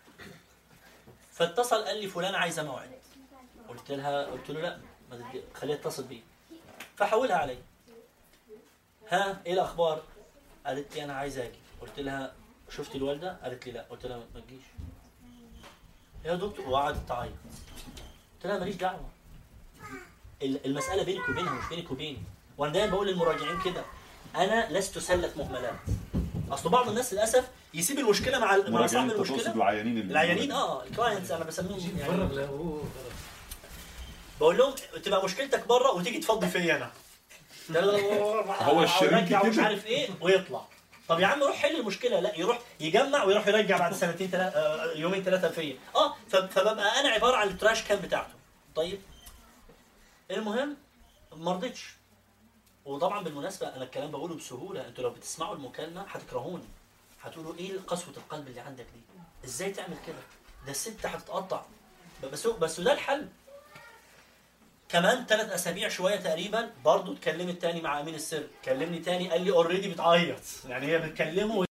فاتصل قال لي فلان عايزه موعد قلت لها قلت له لا ما تدي- خليها تتصل بيا فحولها علي ها ايه الاخبار قالت لي انا عايزه اجي قلت لها شفت الوالده قالت لي لا قلت لها ما تجيش يا دكتور وقعدت تعيط قلت لها ماليش دعوه ال- المساله بينك وبينها مش بينك وبيني وانا دايما بقول للمراجعين كده انا لست سله مهملات اصل بعض الناس للاسف يسيب المشكله مع ال- مع صاحب مراجعين انت تقصد المشكله العيانين اللي العيانين اه الكلاينتس انا بسميهم يعني فرغ له هو بقول لهم تبقى مشكلتك بره وتيجي تفضي فيا انا هو الشريك يرجع مش كده. عارف ايه ويطلع طب يا عم روح حل المشكله لا يروح يجمع ويروح يرجع بعد سنتين ثلاثه يومين ثلاثه فيا اه ف- فببقى انا عباره عن التراش كان بتاعته طيب المهم ما رضيتش وطبعا بالمناسبه انا الكلام بقوله بسهوله انتوا لو بتسمعوا المكالمه هتكرهوني هتقولوا ايه قسوه القلب اللي عندك دي ازاي تعمل كده ده الست هتتقطع بس بس ده الحل كمان ثلاث اسابيع شويه تقريبا برضه اتكلمت تاني مع امين السر كلمني تاني قال لي اوريدي بتعيط يعني هي بتكلمه